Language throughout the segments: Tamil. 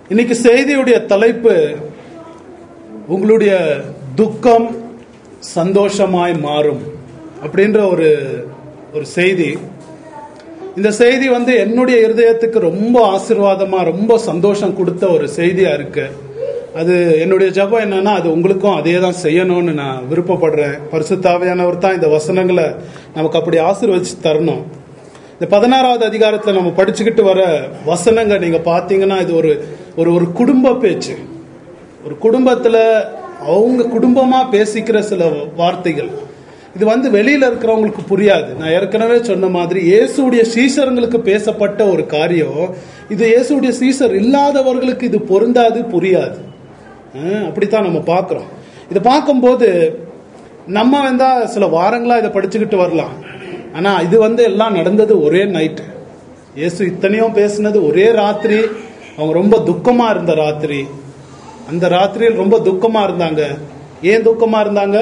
இன்னைக்கு செய்தியுடைய தலைப்பு உங்களுடைய துக்கம் சந்தோஷமாய் மாறும் அப்படின்ற ஒரு ஒரு செய்தி இந்த செய்தி வந்து என்னுடைய இருதயத்துக்கு ரொம்ப ஆசீர்வாதமா ரொம்ப சந்தோஷம் கொடுத்த ஒரு செய்தியா இருக்கு அது என்னுடைய ஜெபம் என்னன்னா அது உங்களுக்கும் அதே தான் செய்யணும்னு நான் விருப்பப்படுறேன் பரிசுத்தாவையானவர் தான் இந்த வசனங்களை நமக்கு அப்படி ஆசீர்வதிச்சு தரணும் இந்த பதினாறாவது அதிகாரத்துல நம்ம படிச்சுக்கிட்டு வர வசனங்க நீங்க பாத்தீங்கன்னா இது ஒரு ஒரு ஒரு குடும்ப பேச்சு ஒரு குடும்பத்துல அவங்க குடும்பமா பேசிக்கிற சில வார்த்தைகள் இது வந்து வெளியில இருக்கிறவங்களுக்கு புரியாது நான் ஏற்கனவே சொன்ன மாதிரி இயேசுடைய சீசர்களுக்கு பேசப்பட்ட ஒரு காரியம் இது இயேசுடைய சீசர் இல்லாதவர்களுக்கு இது பொருந்தாது புரியாது அஹ் அப்படித்தான் நம்ம பார்க்கிறோம் இதை பார்க்கும்போது நம்ம வந்தா சில வாரங்களா இதை படிச்சுக்கிட்டு வரலாம் ஆனா இது வந்து எல்லாம் நடந்தது ஒரே நைட்டு இயேசு இத்தனையும் பேசினது ஒரே ராத்திரி அவங்க ரொம்ப துக்கமா இருந்த ராத்திரி அந்த ராத்திரியில் ரொம்ப துக்கமா இருந்தாங்க ஏன் துக்கமா இருந்தாங்க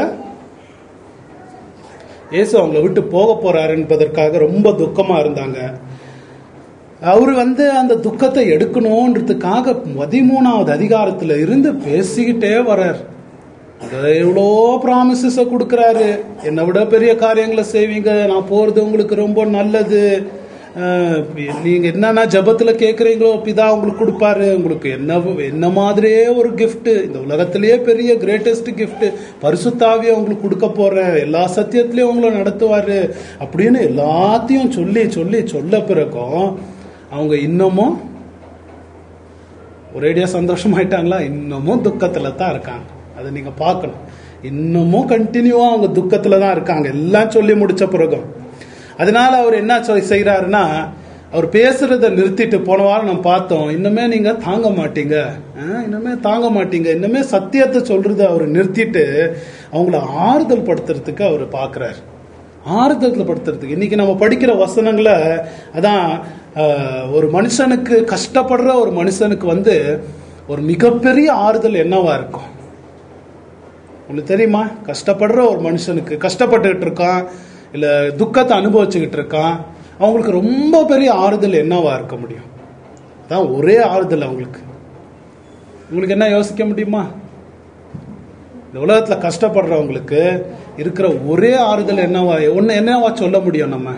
இயேசு அவங்கள விட்டு போக போறாரு என்பதற்காக ரொம்ப துக்கமா இருந்தாங்க அவர் வந்து அந்த துக்கத்தை எடுக்கணுன்றதுக்காக பதிமூணாவது அதிகாரத்துல இருந்து பேசிக்கிட்டே வர்றார் அது எவ்வளோ ப்ராமிசஸை கொடுக்குறாரு என்னை விட பெரிய காரியங்களை செய்வீங்க நான் போறது உங்களுக்கு ரொம்ப நல்லது அஹ், நீங்க என்னென்ன ஜபத்துல கேட்குறீங்களோ பிதா உங்களுக்கு கொடுப்பாரு உங்களுக்கு என்ன என்ன மாதிரியே ஒரு gift இந்த உலகத்திலேயே பெரிய கிரேட்டஸ்ட் gift பரிசுத்தாவியை உங்களுக்கு கொடுக்க போறேன் எல்லா சத்தியத்திலையும் உங்களை நடத்துவாரு அப்படின்னு எல்லாத்தையும் சொல்லி சொல்லி சொல்ல பிறகும் அவங்க இன்னமும் ஒரேடியா சந்தோஷமாயிட்டாங்களா இன்னமும் துக்கத்துல தான் இருக்காங்க அதை நீங்க பார்க்கணும் இன்னமும் கண்டினியூவா அவங்க துக்கத்துல தான் இருக்காங்க எல்லாம் சொல்லி முடிச்ச பிறகும் அதனால அவர் என்ன சொல் செய்யறாருன்னா அவர் பேசுறத நிறுத்திட்டு போன வாரம் நம்ம பார்த்தோம் இன்னுமே நீங்க தாங்க மாட்டீங்க அஹ், இன்னுமே தாங்க மாட்டீங்க இன்னுமே சத்தியத்தை சொல்றத அவர் நிறுத்திட்டு அவங்கள ஆறுதல் படுத்துறதுக்கு அவர் பார்க்கறாரு ஆறுதல் படுத்துறதுக்கு இன்னைக்கு நம்ம படிக்கிற வசனங்களை அதான் ஆஹ், ஒரு மனுஷனுக்கு கஷ்டப்படுற ஒரு மனுஷனுக்கு வந்து ஒரு மிகப்பெரிய ஆறுதல் என்னவா இருக்கும் உங்களுக்கு தெரியுமா கஷ்டப்படுற ஒரு மனுஷனுக்கு கஷ்டப்பட்டுக்கிட்டு இருக்கான் இல்ல துக்கத்தை அனுபவிச்சுக்கிட்டு இருக்கான் அவங்களுக்கு ரொம்ப பெரிய ஆறுதல் என்னவா இருக்க முடியும் அதான் ஒரே ஆறுதல் அவங்களுக்கு உங்களுக்கு என்ன யோசிக்க முடியுமா இந்த உலகத்துல கஷ்டப்படுறவங்களுக்கு இருக்கிற ஒரே ஆறுதல் என்னவா ஒன்னு என்னவா சொல்ல முடியும் நம்ம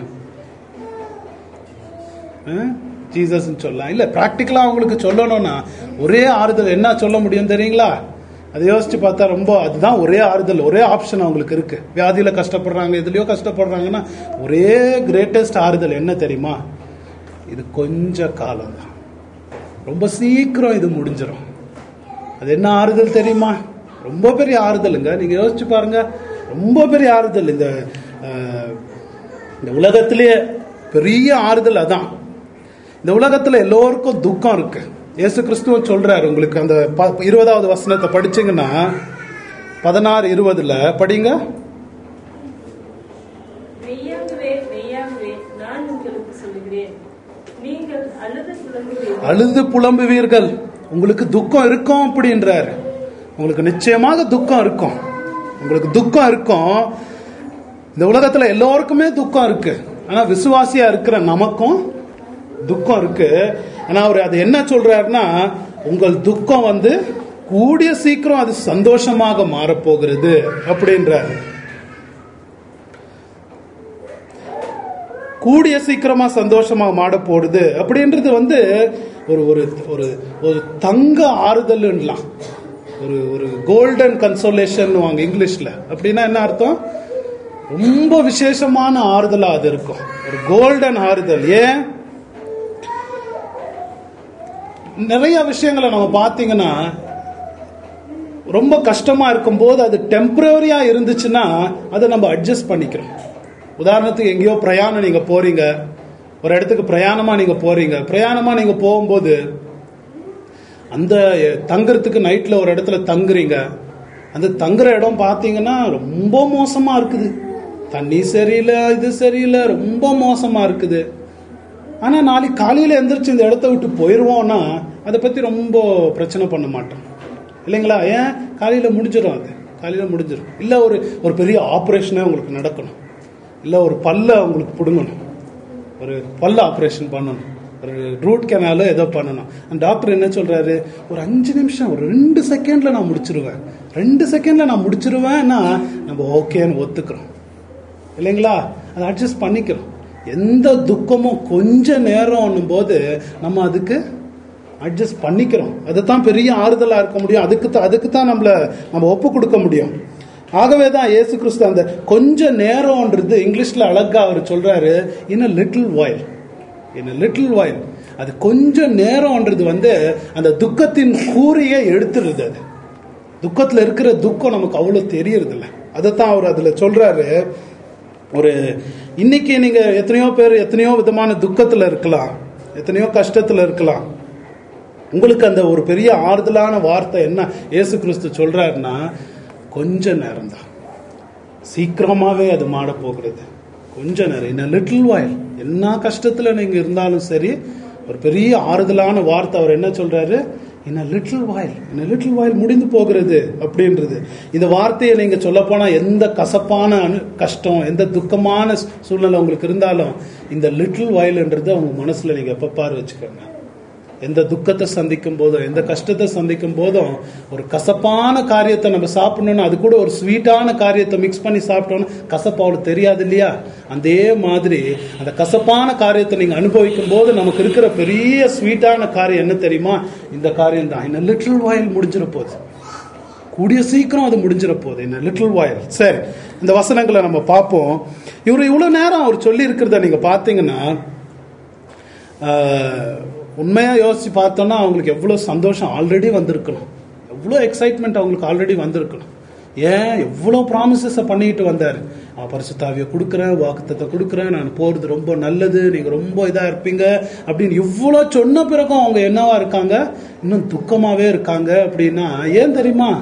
ஜீசஸ் சொல்லலாம் இல்ல பிராக்டிக்கலா அவங்களுக்கு சொல்லணும்னா ஒரே ஆறுதல் என்ன சொல்ல முடியும் தெரியுங்களா அதை யோசிச்சு பார்த்தா ரொம்ப அதுதான் ஒரே ஆறுதல் ஒரே ஆப்ஷன் அவங்களுக்கு இருக்கு வியாதியில கஷ்டப்படுறாங்க இதுலயோ கஷ்டப்படுறாங்கன்னா ஒரே கிரேட்டஸ்ட் ஆறுதல் என்ன தெரியுமா இது கொஞ்ச காலம் தான் ரொம்ப சீக்கிரம் இது முடிஞ்சிடும் அது என்ன ஆறுதல் தெரியுமா ரொம்ப பெரிய ஆறுதலுங்க நீங்க யோசிச்சு பாருங்க ரொம்ப பெரிய ஆறுதல் இந்த அஹ், இந்த உலகத்திலேயே பெரிய ஆறுதல் அதான் இந்த உலகத்துல எல்லோருக்கும் துக்கம் இருக்கு இயேசு கிறிஸ்துவ சொல்றாரு உங்களுக்கு அந்த ப- இருபதாவது வசனத்தை படிச்சீங்கன்னா பதினாறு இருபதுல படிங்க மெய்யாகவே மெய்யாகவே நான் உங்களுக்கு சொல்லுகிறேன் நீங்கள் அழுது புலம்புவீர்கள் அழுது புலம்புவீர்கள் உங்களுக்கு துக்கம் இருக்கும் அப்படின்றாரு உங்களுக்கு நிச்சயமாக துக்கம் இருக்கும் உங்களுக்கு துக்கம் இருக்கும் இந்த உலகத்துல எல்லோருக்குமே துக்கம் இருக்கு ஆனா விசுவாசியா இருக்கிற நமக்கும் துக்கம் இருக்கு ஆனா அவர் அது என்ன சொல்றாருன்னா உங்கள் துக்கம் வந்து கூடிய சீக்கிரம் அது சந்தோஷமாக மாறப்போகிறது அப்படின்றாரு கூடிய சீக்கிரமா சந்தோஷமா மாட போடுது அப்படின்றது வந்து ஒரு ஒரு ஒரு ஒரு தங்க ஆறுதல்ன்லாம் ஒரு ஒரு கோல்டன் கன்சோலேஷன் வாங்க இங்கிலீஷ்ல அப்படின்னா என்ன அர்த்தம் ரொம்ப விசேஷமான ஆறுதலா அது இருக்கும் ஒரு கோல்டன் ஆறுதல் ஏன் நிறைய விஷயங்களை நம்ம பார்த்தீங்கன்னா ரொம்ப கஷ்டமா இருக்கும்போது அது டெம்பரரியா இருந்துச்சுன்னா அதை நம்ம அட்ஜஸ்ட் பண்ணிக்கிறோம் உதாரணத்துக்கு எங்கேயோ பிரயாணம் நீங்க போறீங்க ஒரு இடத்துக்கு பிரயாணமா நீங்க போறீங்க பிரயாணமா நீங்க போகும்போது அந்த தங்குறதுக்கு நைட்ல ஒரு இடத்துல தங்குறீங்க அந்த தங்குற இடம் பார்த்தீங்கன்னா ரொம்ப மோசமா இருக்குது தண்ணி சரியில்லை இது சரியில்லை ரொம்ப மோசமா இருக்குது ஆனா நாளைக்கு காலையில எந்திரிச்சு இந்த இடத்த விட்டு போயிடுவோம்னா அதை பத்தி ரொம்ப பிரச்சனை பண்ண மாட்டோம் இல்லைங்களா ஏன் காலையில முடிஞ்சிடும் அது காலையில முடிஞ்சிடும் இல்ல ஒரு ஒரு பெரிய ஆப்ரேஷனே உங்களுக்கு நடக்கணும் இல்ல ஒரு பல்ல உங்களுக்கு பிடுங்கணும் ஒரு பல்ல ஆப்ரேஷன் பண்ணணும் ஒரு ரூட் கெனாலோ ஏதோ பண்ணணும் அந்த டாக்டர் என்ன சொல்றாரு ஒரு அஞ்சு நிமிஷம் ஒரு ரெண்டு செகண்ட்ல நான் முடிச்சிருவேன் ரெண்டு செகண்ட்ல நான் முடிச்சிருவேன்னா நம்ம ஓகேன்னு ஒத்துக்கிறோம் இல்லைங்களா அதை அட்ஜஸ்ட் பண்ணிக்கிறோம் எந்த துக்கமும் கொஞ்ச நேரம் போது நம்ம அதுக்கு அட்ஜஸ்ட் பண்ணிக்கிறோம் அதுதான் பெரிய ஆறுதலா இருக்க முடியும் அதுக்கு தான் அதுக்கு தான் நம்மள நம்ம ஒப்பு கொடுக்க முடியும் ஆகவே தான் இயேசு கிறிஸ்து அந்த கொஞ்ச நேரம்ன்றது இங்கிலீஷ்ல அழகா அவர் சொல்றாரு இன் a லிட்டில் வாயில் இன் a லிட்டில் வாயில் அது கொஞ்ச நேரம்ன்றது வந்து அந்த துக்கத்தின் கூறியை எடுத்துருது அது துக்கத்துல இருக்கிற துக்கம் நமக்கு அவ்வளவு தெரியறது இல்ல அதைத்தான் அவர் அதுல சொல்றாரு ஒரு இன்னைக்கு நீங்க எத்தனையோ பேர் எத்தனையோ விதமான துக்கத்துல இருக்கலாம் எத்தனையோ கஷ்டத்துல இருக்கலாம் உங்களுக்கு அந்த ஒரு பெரிய ஆறுதலான வார்த்தை என்ன இயேசு கிறிஸ்து சொல்றாருன்னா கொஞ்ச நேரம் தான் சீக்கிரமாவே அது மாட போகிறது கொஞ்ச நேரம் இன்னும் லிட்டில் வாயில் என்ன கஷ்டத்துல நீங்க இருந்தாலும் சரி ஒரு பெரிய ஆறுதலான வார்த்தை அவர் என்ன சொல்றாரு இன்னும் லிட்டில் வாயில் இன்னும் லிட்டில் வாயில் முடிந்து போகிறது அப்படின்றது இந்த வார்த்தையை நீங்க சொல்ல போனா எந்த கசப்பான அனு- கஷ்டம் எந்த துக்கமான சூழ்நிலை உங்களுக்கு இருந்தாலும் இந்த லிட்டில் வாயில்ன்றது உங்க மனசுல நீங்க எப்ப பாரு வச்சுக்கோங்க எந்த துக்கத்தை சந்திக்கும் போதும் எந்த கஷ்டத்தை சந்திக்கும் போதும் ஒரு கசப்பான காரியத்தை நம்ம சாப்பிடணும்னா அது கூட ஒரு ஸ்வீட்டான காரியத்தை மிக்ஸ் பண்ணி சாப்பிட்டோம்னா கசப்பு அவளுக்கு தெரியாது இல்லையா அதே மாதிரி அந்த கசப்பான காரியத்தை நீங்க அனுபவிக்கும் போது நமக்கு இருக்கிற பெரிய ஸ்வீட்டான காரியம் என்ன தெரியுமா இந்த காரியம் தான் இன்னும் லிட்டில் வாயில் முடிஞ்சிட போகுது கூடிய சீக்கிரம் அது முடிஞ்சிட போகுது என்ன லிட்டில் வாயில் சரி இந்த வசனங்களை நம்ம பார்ப்போம் இவர் இவ்வளவு நேரம் அவர் சொல்லி இருக்கிறத நீங்க பாத்தீங்கன்னா ஆஹ், உண்மையா யோசிச்சு பார்த்தோம்னா அவங்களுக்கு எவ்வளவு சந்தோஷம் ஆல்ரெடி வந்திருக்கணும் எவ்வளோ எக்ஸைட்மெண்ட் அவங்களுக்கு ஆல்ரெடி வந்திருக்கணும் ஏன் எவ்வளோ ப்ராமிசஸை பண்ணிட்டு வந்தார் நான் பரிசுத்தாவியை கொடுக்குறேன் வாக்குத்தத்தை கொடுக்குறேன் நான் போகிறது ரொம்ப நல்லது நீங்கள் ரொம்ப இதாக இருப்பீங்க அப்படின்னு இவ்வளோ சொன்ன பிறகும் அவங்க என்னவா இருக்காங்க இன்னும் துக்கமாகவே இருக்காங்க அப்படின்னா ஏன் தெரியுமா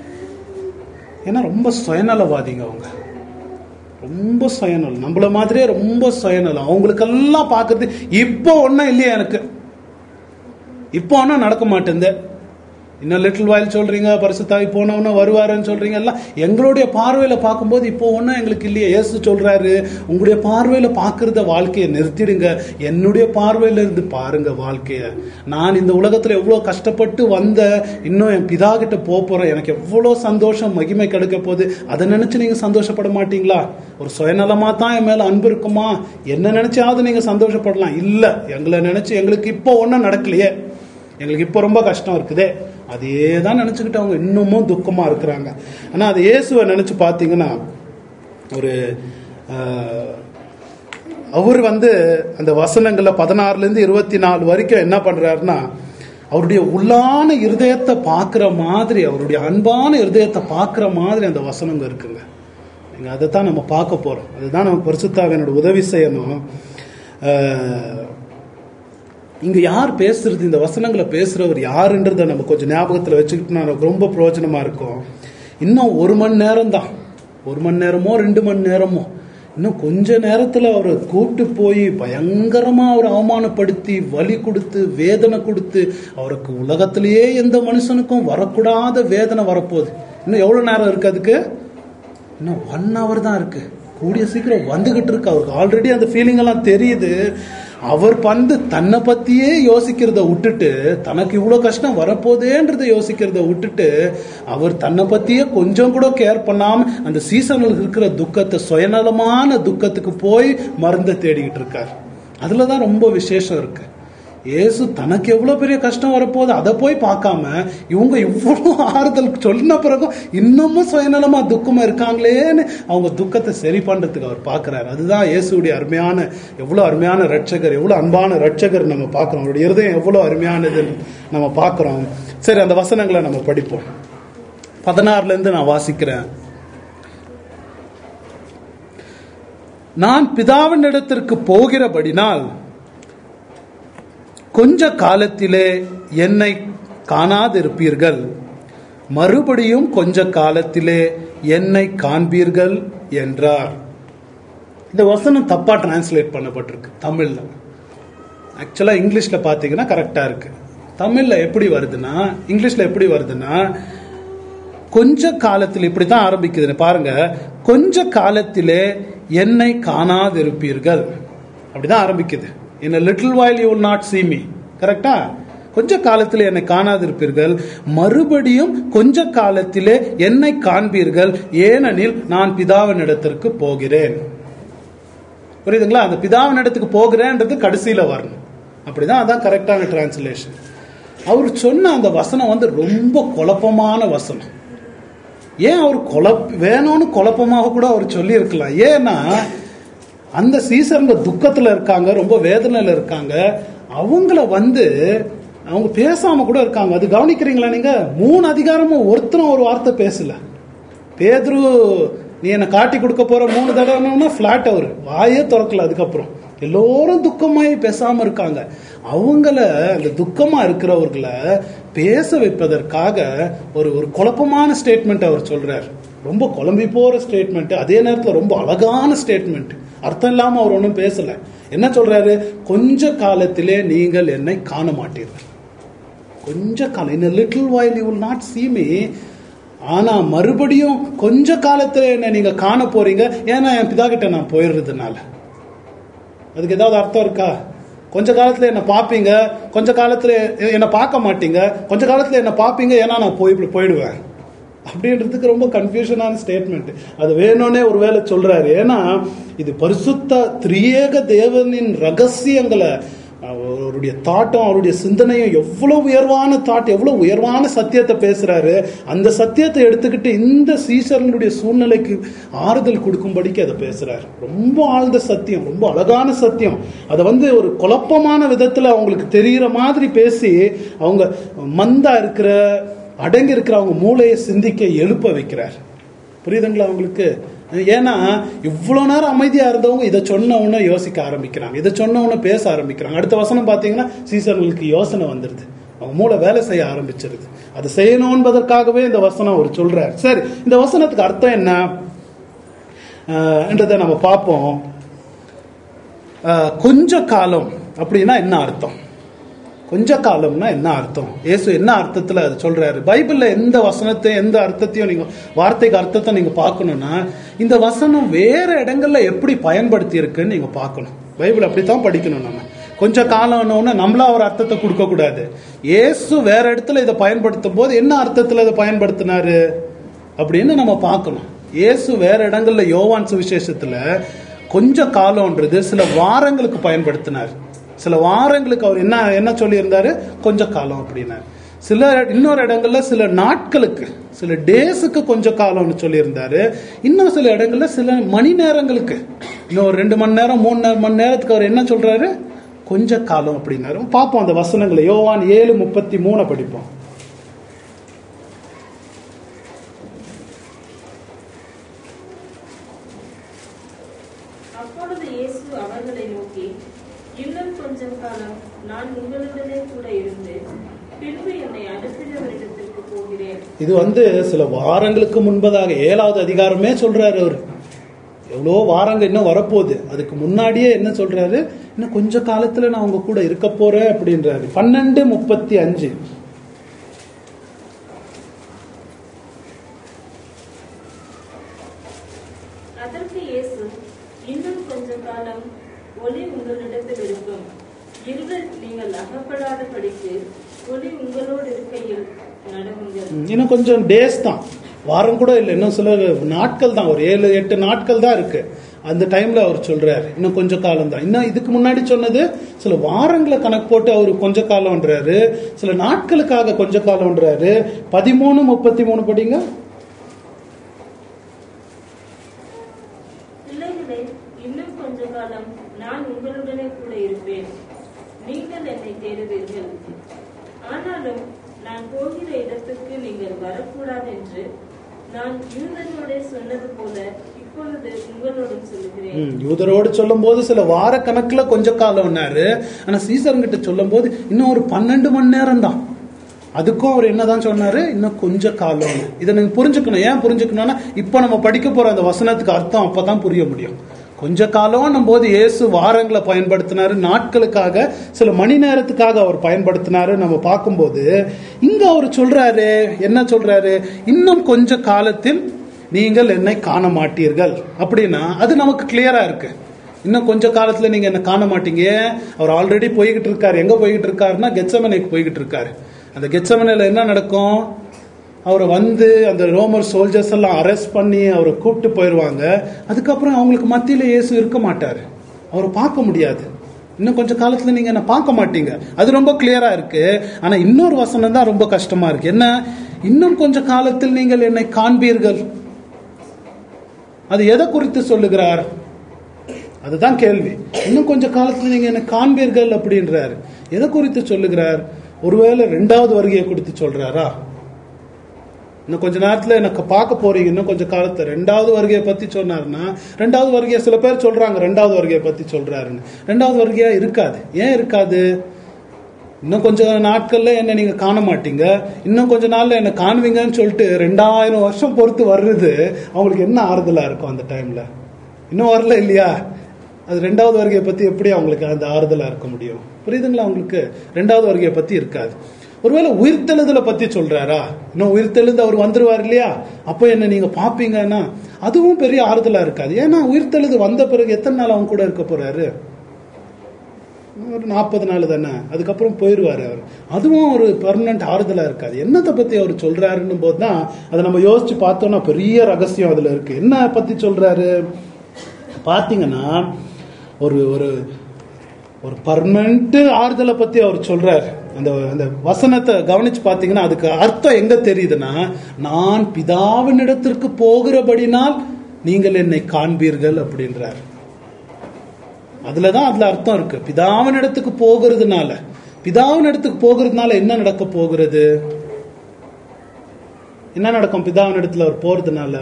ஏன்னா ரொம்ப சுயநலவாதிங்க அவங்க ரொம்ப சுயநலம் நம்மள மாதிரியே ரொம்ப சுயநலம் அவங்களுக்கெல்லாம் பார்க்கறது இப்போ ஒன்றும் இல்லையா எனக்கு இப்போ ஒன்றும் நடக்க மாட்டேங்குது இன்னும் லிட்டில் வாயில் சொல்றீங்க பரிசுத்தாவி போனவனும் வருவாருன்னு சொல்றீங்க எல்லாம் எங்களுடைய பார்வையில பார்க்கும்போது இப்போ ஒன்றும் எங்களுக்கு இல்லையே இயேசு சொல்றாரு உங்களுடைய பார்வையில பார்க்கறத வாழ்க்கையை நிறுத்திடுங்க என்னுடைய பார்வையில இருந்து பாருங்க வாழ்க்கைய நான் இந்த உலகத்துல எவ்வளவு கஷ்டப்பட்டு வந்த இன்னும் என் பிதா கிட்ட போக போறேன் எனக்கு எவ்வளவு சந்தோஷம் மகிமை கிடைக்க போகுது அதை நினைச்சு நீங்க சந்தோஷப்பட மாட்டீங்களா ஒரு சுயநலமா தான் என் மேல அன்பு இருக்குமா என்ன நினைச்சாவது நீங்க சந்தோஷப்படலாம் இல்ல எங்களை நினைச்சு எங்களுக்கு இப்போ ஒன்றும் நடக்கலையே எங்களுக்கு இப்போ ரொம்ப கஷ்டம் இருக்குதே அதே தான் நினச்சிக்கிட்டு அவங்க இன்னமும் துக்கமாக இருக்கிறாங்க ஆனால் அது இயேசுவை நினச்சி பார்த்தீங்கன்னா ஒரு ஆஹ், அவர் வந்து அந்த வசனங்களில் பதினாறுலேருந்து இருபத்தி நாலு வரைக்கும் என்ன பண்ணுறாருன்னா அவருடைய உள்ளான இருதயத்தை பார்க்குற மாதிரி அவருடைய அன்பான இருதயத்தை பார்க்குற மாதிரி அந்த வசனங்க இருக்குங்க நீங்கள் அதை தான் நம்ம பார்க்க போகிறோம் அதுதான் நம்ம பரிசுத்தாவினோட உதவி செய்யணும் ஆஹ், இங்க யார் பேசுறது இந்த வசனங்களை பேசுறவர் யாருன்றத நம்ம கொஞ்சம் ஞாபகத்துல வச்சுக்கிட்டோம்னா நமக்கு ரொம்ப பிரயோஜனமா இருக்கும் இன்னும் ஒரு மணி நேரம் தான் ஒரு மணி நேரமோ ரெண்டு மணி நேரமோ இன்னும் கொஞ்ச நேரத்துல அவரை கூப்பிட்டு போய் பயங்கரமா அவரை அவமானப்படுத்தி வலி கொடுத்து வேதனை கொடுத்து அவருக்கு உலகத்திலேயே எந்த மனுஷனுக்கும் வரக்கூடாத வேதனை வரப்போகுது இன்னும் எவ்வளவு நேரம் இருக்கு அதுக்கு இன்னும் ஒன் ஹவர் தான் இருக்கு கூடிய சீக்கிரம் வந்துகிட்டு இருக்கு அவருக்கு ஆல்ரெடி அந்த ஃபீலிங் எல்லாம் தெரியுது அவர் வந்து தன்னை பத்தியே யோசிக்கிறத விட்டுட்டு தனக்கு இவ்வளவு கஷ்டம் வரப்போதேன்றதை யோசிக்கிறத விட்டுட்டு அவர் தன்னை பத்தியே கொஞ்சம் கூட கேர் பண்ணாம அந்த சீசனில் இருக்கிற துக்கத்தை சுயநலமான துக்கத்துக்கு போய் மருந்தை தேடிக்கிட்டு இருக்கார் அதுலதான் ரொம்ப விசேஷம் இருக்கு இயேசு தனக்கு எவ்வளவு பெரிய கஷ்டம் வரப்போகுது அதை போய் பார்க்காம இவங்க இவ்வளவு ஆறுதல் சொன்ன பிறகும் இன்னமும் சுயநலமா துக்கமா இருக்காங்களேன்னு அவங்க துக்கத்தை சரி பண்றதுக்கு அவர் பார்க்கிறார் அதுதான் இயேசுடைய அருமையான எவ்வளவு அருமையான ரட்சகர் எவ்வளவு அன்பான ரட்சகர் நம்ம பார்க்கிறோம் அவருடைய இருதயம் எவ்வளவு அருமையானதுன்னு நம்ம பார்க்கிறோம் சரி அந்த வசனங்களை நம்ம படிப்போம் பதினாறுல இருந்து நான் வாசிக்கிறேன் நான் பிதாவின் இடத்திற்கு போகிறபடினால் கொஞ்ச காலத்திலே என்னை காணாதிருப்பீர்கள் மறுபடியும் கொஞ்ச காலத்திலே என்னை காண்பீர்கள் என்றார் இந்த வசனம் தப்பா டிரான்ஸ்லேட் பண்ணப்பட்டிருக்கு தமிழ்ல ஆக்சுவலா இங்கிலீஷ்ல பாத்தீங்கன்னா கரெக்டா இருக்கு தமிழ்ல எப்படி வருதுன்னா இங்கிலீஷ்ல எப்படி வருதுன்னா கொஞ்ச காலத்தில் இப்படித்தான் ஆரம்பிக்குதுன்னு பாருங்க கொஞ்ச காலத்திலே என்னை காணாதிருப்பீர்கள் அப்படிதான் ஆரம்பிக்குது in a little while you will not see me கரெக்டா கொஞ்ச காலத்தில் என்னை காணாதிருப்பீர்கள் மறுபடியும் கொஞ்ச காலத்திலே என்னை காண்பீர்கள் ஏனெனில் நான் பிதாவின் இடத்திற்கு போகிறேன் புரியுதுங்களா அந்த பிதாவின் இடத்துக்கு போகிறேன்றது கடைசியில வரணும் அப்படிதான் அதான் கரெக்டான டிரான்ஸ்லேஷன் அவர் சொன்ன அந்த வசனம் வந்து ரொம்ப குழப்பமான வசனம் ஏன் அவர் குழப் வேணும்னு குழப்பமாக கூட அவர் சொல்லியிருக்கலாம் ஏன்னா அந்த சீசருங்க துக்கத்துல இருக்காங்க ரொம்ப வேதனையில இருக்காங்க அவங்கள வந்து அவங்க பேசாம கூட இருக்காங்க அது கவனிக்கிறீங்களா நீங்க மூணு அதிகாரமும் ஒருத்தரும் ஒரு வார்த்தை பேசல பேதுரு நீ என்னை காட்டி கொடுக்க போற மூணு தடவைனா ஃபிளாட் அவர் வாயே திறக்கல அதுக்கப்புறம் எல்லோரும் துக்கமாய் பேசாம இருக்காங்க அவங்கள அந்த துக்கமா இருக்கிறவர்களை பேச வைப்பதற்காக ஒரு ஒரு குழப்பமான ஸ்டேட்மெண்ட் அவர் சொல்றார் ரொம்ப குழம்பி போற ஸ்டேட்மெண்ட் அதே நேரத்துல ரொம்ப அழகான ஸ்டேட்மெண்ட் அர்த்தம் இல்லாம அவர் ஒன்றும் பேசல என்ன சொல்றாரு கொஞ்ச காலத்திலே நீங்கள் என்னை காண மாட்டீர்கள் கொஞ்ச காலம் in a little while you will not see me ஆனா மறுபடியும் கொஞ்ச காலத்துல என்ன நீங்க காண போறீங்க ஏன்னா என் பிதா கிட்ட நான் போயிடுறதுனால அதுக்கு ஏதாவது அர்த்தம் இருக்கா கொஞ்ச காலத்துல என்ன பாப்பீங்க கொஞ்ச காலத்துல என்ன பார்க்க மாட்டீங்க கொஞ்ச காலத்துல என்ன பாப்பீங்க ஏன்னா நான் போய் போயிடுவேன் அப்படின்றதுக்கு ரொம்ப கன்ஃபியூஷனான ஸ்டேட்மெண்ட் அது வேணும்னே ஒருவேளை சொல்றாரு ஏன்னா இது பரிசுத்த திரியேக தேவனின் ரகசியங்களை அவருடைய தாட்டம் அவருடைய சிந்தனையும் எவ்வளவு உயர்வான தாட் எவ்வளவு உயர்வான சத்தியத்தை பேசுறாரு அந்த சத்தியத்தை எடுத்துக்கிட்டு இந்த சீசர்களுடைய சூழ்நிலைக்கு ஆறுதல் கொடுக்கும்படிக்கு அதை பேசுறாரு ரொம்ப ஆழ்ந்த சத்தியம் ரொம்ப அழகான சத்தியம் அதை வந்து ஒரு குழப்பமான விதத்துல அவங்களுக்கு தெரிகிற மாதிரி பேசி அவங்க மந்தா இருக்கிற அடங்கி இருக்கிற அவங்க மூளையை சிந்திக்க எழுப்ப வைக்கிறார் புரியுதுங்களா அவங்களுக்கு ஏன்னா இவ்வளவு நேரம் அமைதியா இருந்தவங்க இதை சொன்ன உடனே யோசிக்க ஆரம்பிக்கிறாங்க இதை சொன்ன உடனே பேச ஆரம்பிக்கிறாங்க அடுத்த வசனம் பாத்தீங்கன்னா சீசர்களுக்கு யோசனை வந்துருது அவங்க மூளை வேலை செய்ய ஆரம்பிச்சிருது அது செய்யணும் என்பதற்காகவே இந்த வசனம் அவர் சொல்றார் சரி இந்த வசனத்துக்கு அர்த்தம் என்ன ஆஹ் என்றதை நம்ம பார்ப்போம் ஆஹ் கொஞ்ச காலம் அப்படின்னா என்ன அர்த்தம் கொஞ்ச காலம்னா என்ன அர்த்தம் இயேசு என்ன அர்த்தத்துல அது சொல்றாரு பைபிள்ல எந்த வசனத்தை எந்த அர்த்தத்தையும் நீங்க வார்த்தைக்கு அர்த்தத்தை நீங்க பார்க்கணும்னா இந்த வசனம் வேற இடங்கள்ல எப்படி பயன்படுத்தி இருக்குன்னு நீங்க பார்க்கணும் பைபிள் அப்படித்தான் படிக்கணும் நம்ம கொஞ்ச காலம்னு நம்மளா ஒரு அர்த்தத்தை கொடுக்க கூடாது இயேசு வேற இடத்துல இதை பயன்படுத்தும் போது என்ன அர்த்தத்துல இதை பயன்படுத்தினாரு அப்படின்னு நம்ம பார்க்கணும் இயேசு வேற இடங்கள்ல யோவான் சுவிசேஷத்துல கொஞ்ச காலம்ன்றது சில வாரங்களுக்கு பயன்படுத்தினார் சில வாரங்களுக்கு அவர் என்ன என்ன சொல்லியிருந்தாரு கொஞ்ச காலம் அப்படின்னாரு சில இன்னொரு இடங்கள்ல சில நாட்களுக்கு சில டேஸுக்கு கொஞ்ச காலம்னு சொல்லியிருந்தாரு இன்னும் சில இடங்கள்ல சில மணி நேரங்களுக்கு இன்னும் ஒரு ரெண்டு மணி நேரம் மூணு நேரம் மணி நேரத்துக்கு அவர் என்ன சொல்றாரு கொஞ்ச காலம் அப்படின்னாரு பார்ப்போம் அந்த வசனங்களை யோவான் ஏழு முப்பத்தி மூணை படிப்போம் அப்பொழுது இயேசு அவர்களை நோக்கி இன்னும் கொஞ்சம் காலம் நான் உங்களுடனே கூட இருந்து பின்பு என்னை அனுப்பினவரிடத்திற்கு போகிறேன் இது வந்து சில வாரங்களுக்கு முன்பதாக ஏழாவது அதிகாரமே சொல்றாரு அவர் எவ்வளோ வாரங்கள் இன்னும் வரப்போகுது அதுக்கு முன்னாடியே என்ன சொல்றாரு இன்னும் கொஞ்ச காலத்துல நான் உங்க கூட இருக்க போறேன் அப்படின்றாரு பன்னெண்டு முப்பத்தி அஞ்சு அதற்கு இயேசு இன்னும் கொஞ்ச காலம் ஒளி உங்களிடத்தில் இருக்கும் இருளில் நீங்கள் அகப்படாத படிக்கு ஒளி உங்களோடு இருக்கையில் நடவுங்கள் ம், இன்னும் கொஞ்சம் டேஸ் தான் வாரம் கூட இல்லை இன்னும் சில நாட்கள் தான் ஒரு ஏழு எட்டு நாட்கள் தான் இருக்கு அந்த டைம்ல அவர் சொல்றாரு இன்னும் கொஞ்ச காலம் தான் இன்னும் இதுக்கு முன்னாடி சொன்னது சில வாரங்களை கணக்கு போட்டு அவர் கொஞ்ச காலம்ன்றாரு சில நாட்களுக்காக கொஞ்ச காலம்ன்றாரு பதிமூணு முப்பத்தி மூணு படிங்க பிள்ளைகளே இன்னும் கொஞ்ச காலம் நான் உங்களுடனே கூட இருப்பேன் நீங்கள் என்னை தேடுவீர்கள் ஆனாலும் நான் போகிற இடத்துக்கு நீங்கள் வரக்கூடாது என்று நான் யூதனோட சொன்னது போல இப்பொழுது உங்களோடும் சொல்லுகிறேன் ம், யூதரோடு சொல்லும் போது சில வார கணக்குல கொஞ்ச காலம்னாரு ஆனா சீசர்கிட்ட சொல்லும் போது இன்னும் ஒரு பன்னெண்டு மணி நேரம் தான் அதுக்கும் அவர் என்னதான் சொன்னாரு இன்னும் கொஞ்ச காலம் இதை நீங்க புரிஞ்சுக்கணும் ஏன் புரிஞ்சுக்கணும்னா இப்போ நம்ம படிக்க போற அந்த வசனத்துக்கு அர்த்தம் அப்பதான் புரிய முடியும் கொஞ்ச காலம் போது இயேசு வாரங்களை பயன்படுத்தினாரு நாட்களுக்காக சில மணி நேரத்துக்காக அவர் பயன்படுத்தினாரு நம்ம பார்க்கும்போது இங்க அவர் சொல்றாரு என்ன சொல்றாரு இன்னும் கொஞ்ச காலத்தில் நீங்கள் என்னை காண மாட்டீர்கள் அப்படின்னா அது நமக்கு கிளியரா இருக்கு இன்னும் கொஞ்ச காலத்துல நீங்க என்ன காண மாட்டீங்க ஏன்? அவர் ஆல்ரெடி போய்கிட்டு இருக்காரு எங்க போய்கிட்டு இருக்காருன்னா கெச்சமனைக்கு போய்கிட்டு இருக்காரு அந்த கெச்சமனையில என்ன நடக்கும் அவரை வந்து அந்த ரோமர் சோல்ஜர்ஸ் எல்லாம் அரெஸ்ட் பண்ணி அவரை கூப்பிட்டு போயிடுவாங்க அதுக்கப்புறம் அவங்களுக்கு மத்தியில இயேசு இருக்க மாட்டாரு அவரை பார்க்க முடியாது இன்னும் கொஞ்ச காலத்துல நீங்க என்ன பார்க்க மாட்டீங்க அது ரொம்ப கிளியரா இருக்கு ஆனா இன்னொரு வசனம் தான் ரொம்ப கஷ்டமா இருக்கு என்ன இன்னும் கொஞ்ச காலத்தில் நீங்கள் என்னை காண்பீர்கள் அது எதை குறித்து சொல்லுகிறார் அதுதான் கேள்வி இன்னும் கொஞ்ச காலத்துல நீங்க என்ன காண்பீர்கள் அப்படின்றார் எதை குறித்து சொல்லுகிறார் ஒருவேளை ரெண்டாவது வருகையை குறித்து சொல்றாரா இன்னும் கொஞ்ச நேரத்துல எனக்கு பார்க்க போறீங்க இன்னும் கொஞ்ச காலத்துல ரெண்டாவது வருகையை பத்தி சொன்னாருன்னா ரெண்டாவது வருகையை சில பேர் சொல்றாங்க ரெண்டாவது வருகையை பத்தி சொல்றாருன்னு ரெண்டாவது வருகையா இருக்காது ஏன் இருக்காது இன்னும் கொஞ்ச நாட்கள்ல என்ன நீங்க காண மாட்டீங்க இன்னும் கொஞ்ச நாள்ல என்ன காணுவீங்கன்னு சொல்லிட்டு ரெண்டாயிரம் வருஷம் பொறுத்து வர்றது அவங்களுக்கு என்ன ஆறுதலா இருக்கும் அந்த டைம்ல இன்னும் வரல இல்லையா அது ரெண்டாவது வருகையை பத்தி எப்படி அவங்களுக்கு அந்த ஆறுதலா இருக்க முடியும் புரியுதுங்களா அவங்களுக்கு ரெண்டாவது வருகையை பத்தி இருக்காது ஒருவேளை உயிர்த்தெழுதலை பத்தி சொல்றாரா இன்னும் உயிர்த்தெழுந்து அவர் வந்துருவார் இல்லையா அப்போ என்ன நீங்க பாப்பீங்கன்னா அதுவும் பெரிய ஆறுதலா இருக்காது ஏன்னா உயிர்த்தெழுது வந்த பிறகு எத்தனை நாள் அவங்க கூட இருக்க போறாரு ஒரு நாற்பது நாள் தானே அதுக்கப்புறம் போயிடுவார் அவர் அதுவும் ஒரு பர்மனன்ட் ஆறுதலா இருக்காது என்னத்தை பத்தி அவர் சொல்றாருன்னும் போது தான் அதை நம்ம யோசிச்சு பார்த்தோம்னா பெரிய ரகசியம் அதுல இருக்கு என்ன பத்தி சொல்றாரு பாத்தீங்கன்னா ஒரு ஒரு ஒரு பர்மனன்ட் ஆறுதலை பத்தி அவர் சொல்றாரு அந்த அந்த வசனத்தை கவனிச்சு பாத்தீங்கன்னா அதுக்கு அர்த்தம் எங்க தெரியுதுன்னா நான் பிதாவினிடத்திற்கு போகிறபடினால் நீங்கள் என்னை காண்பீர்கள் அப்படின்றார் அதுலதான் அதுல அர்த்தம் இருக்கு பிதாவின் இடத்துக்கு போகிறதுனால பிதாவின் இடத்துக்கு போகிறதுனால என்ன நடக்க போகிறது என்ன நடக்கும் பிதாவின் இடத்துல அவர் போறதுனால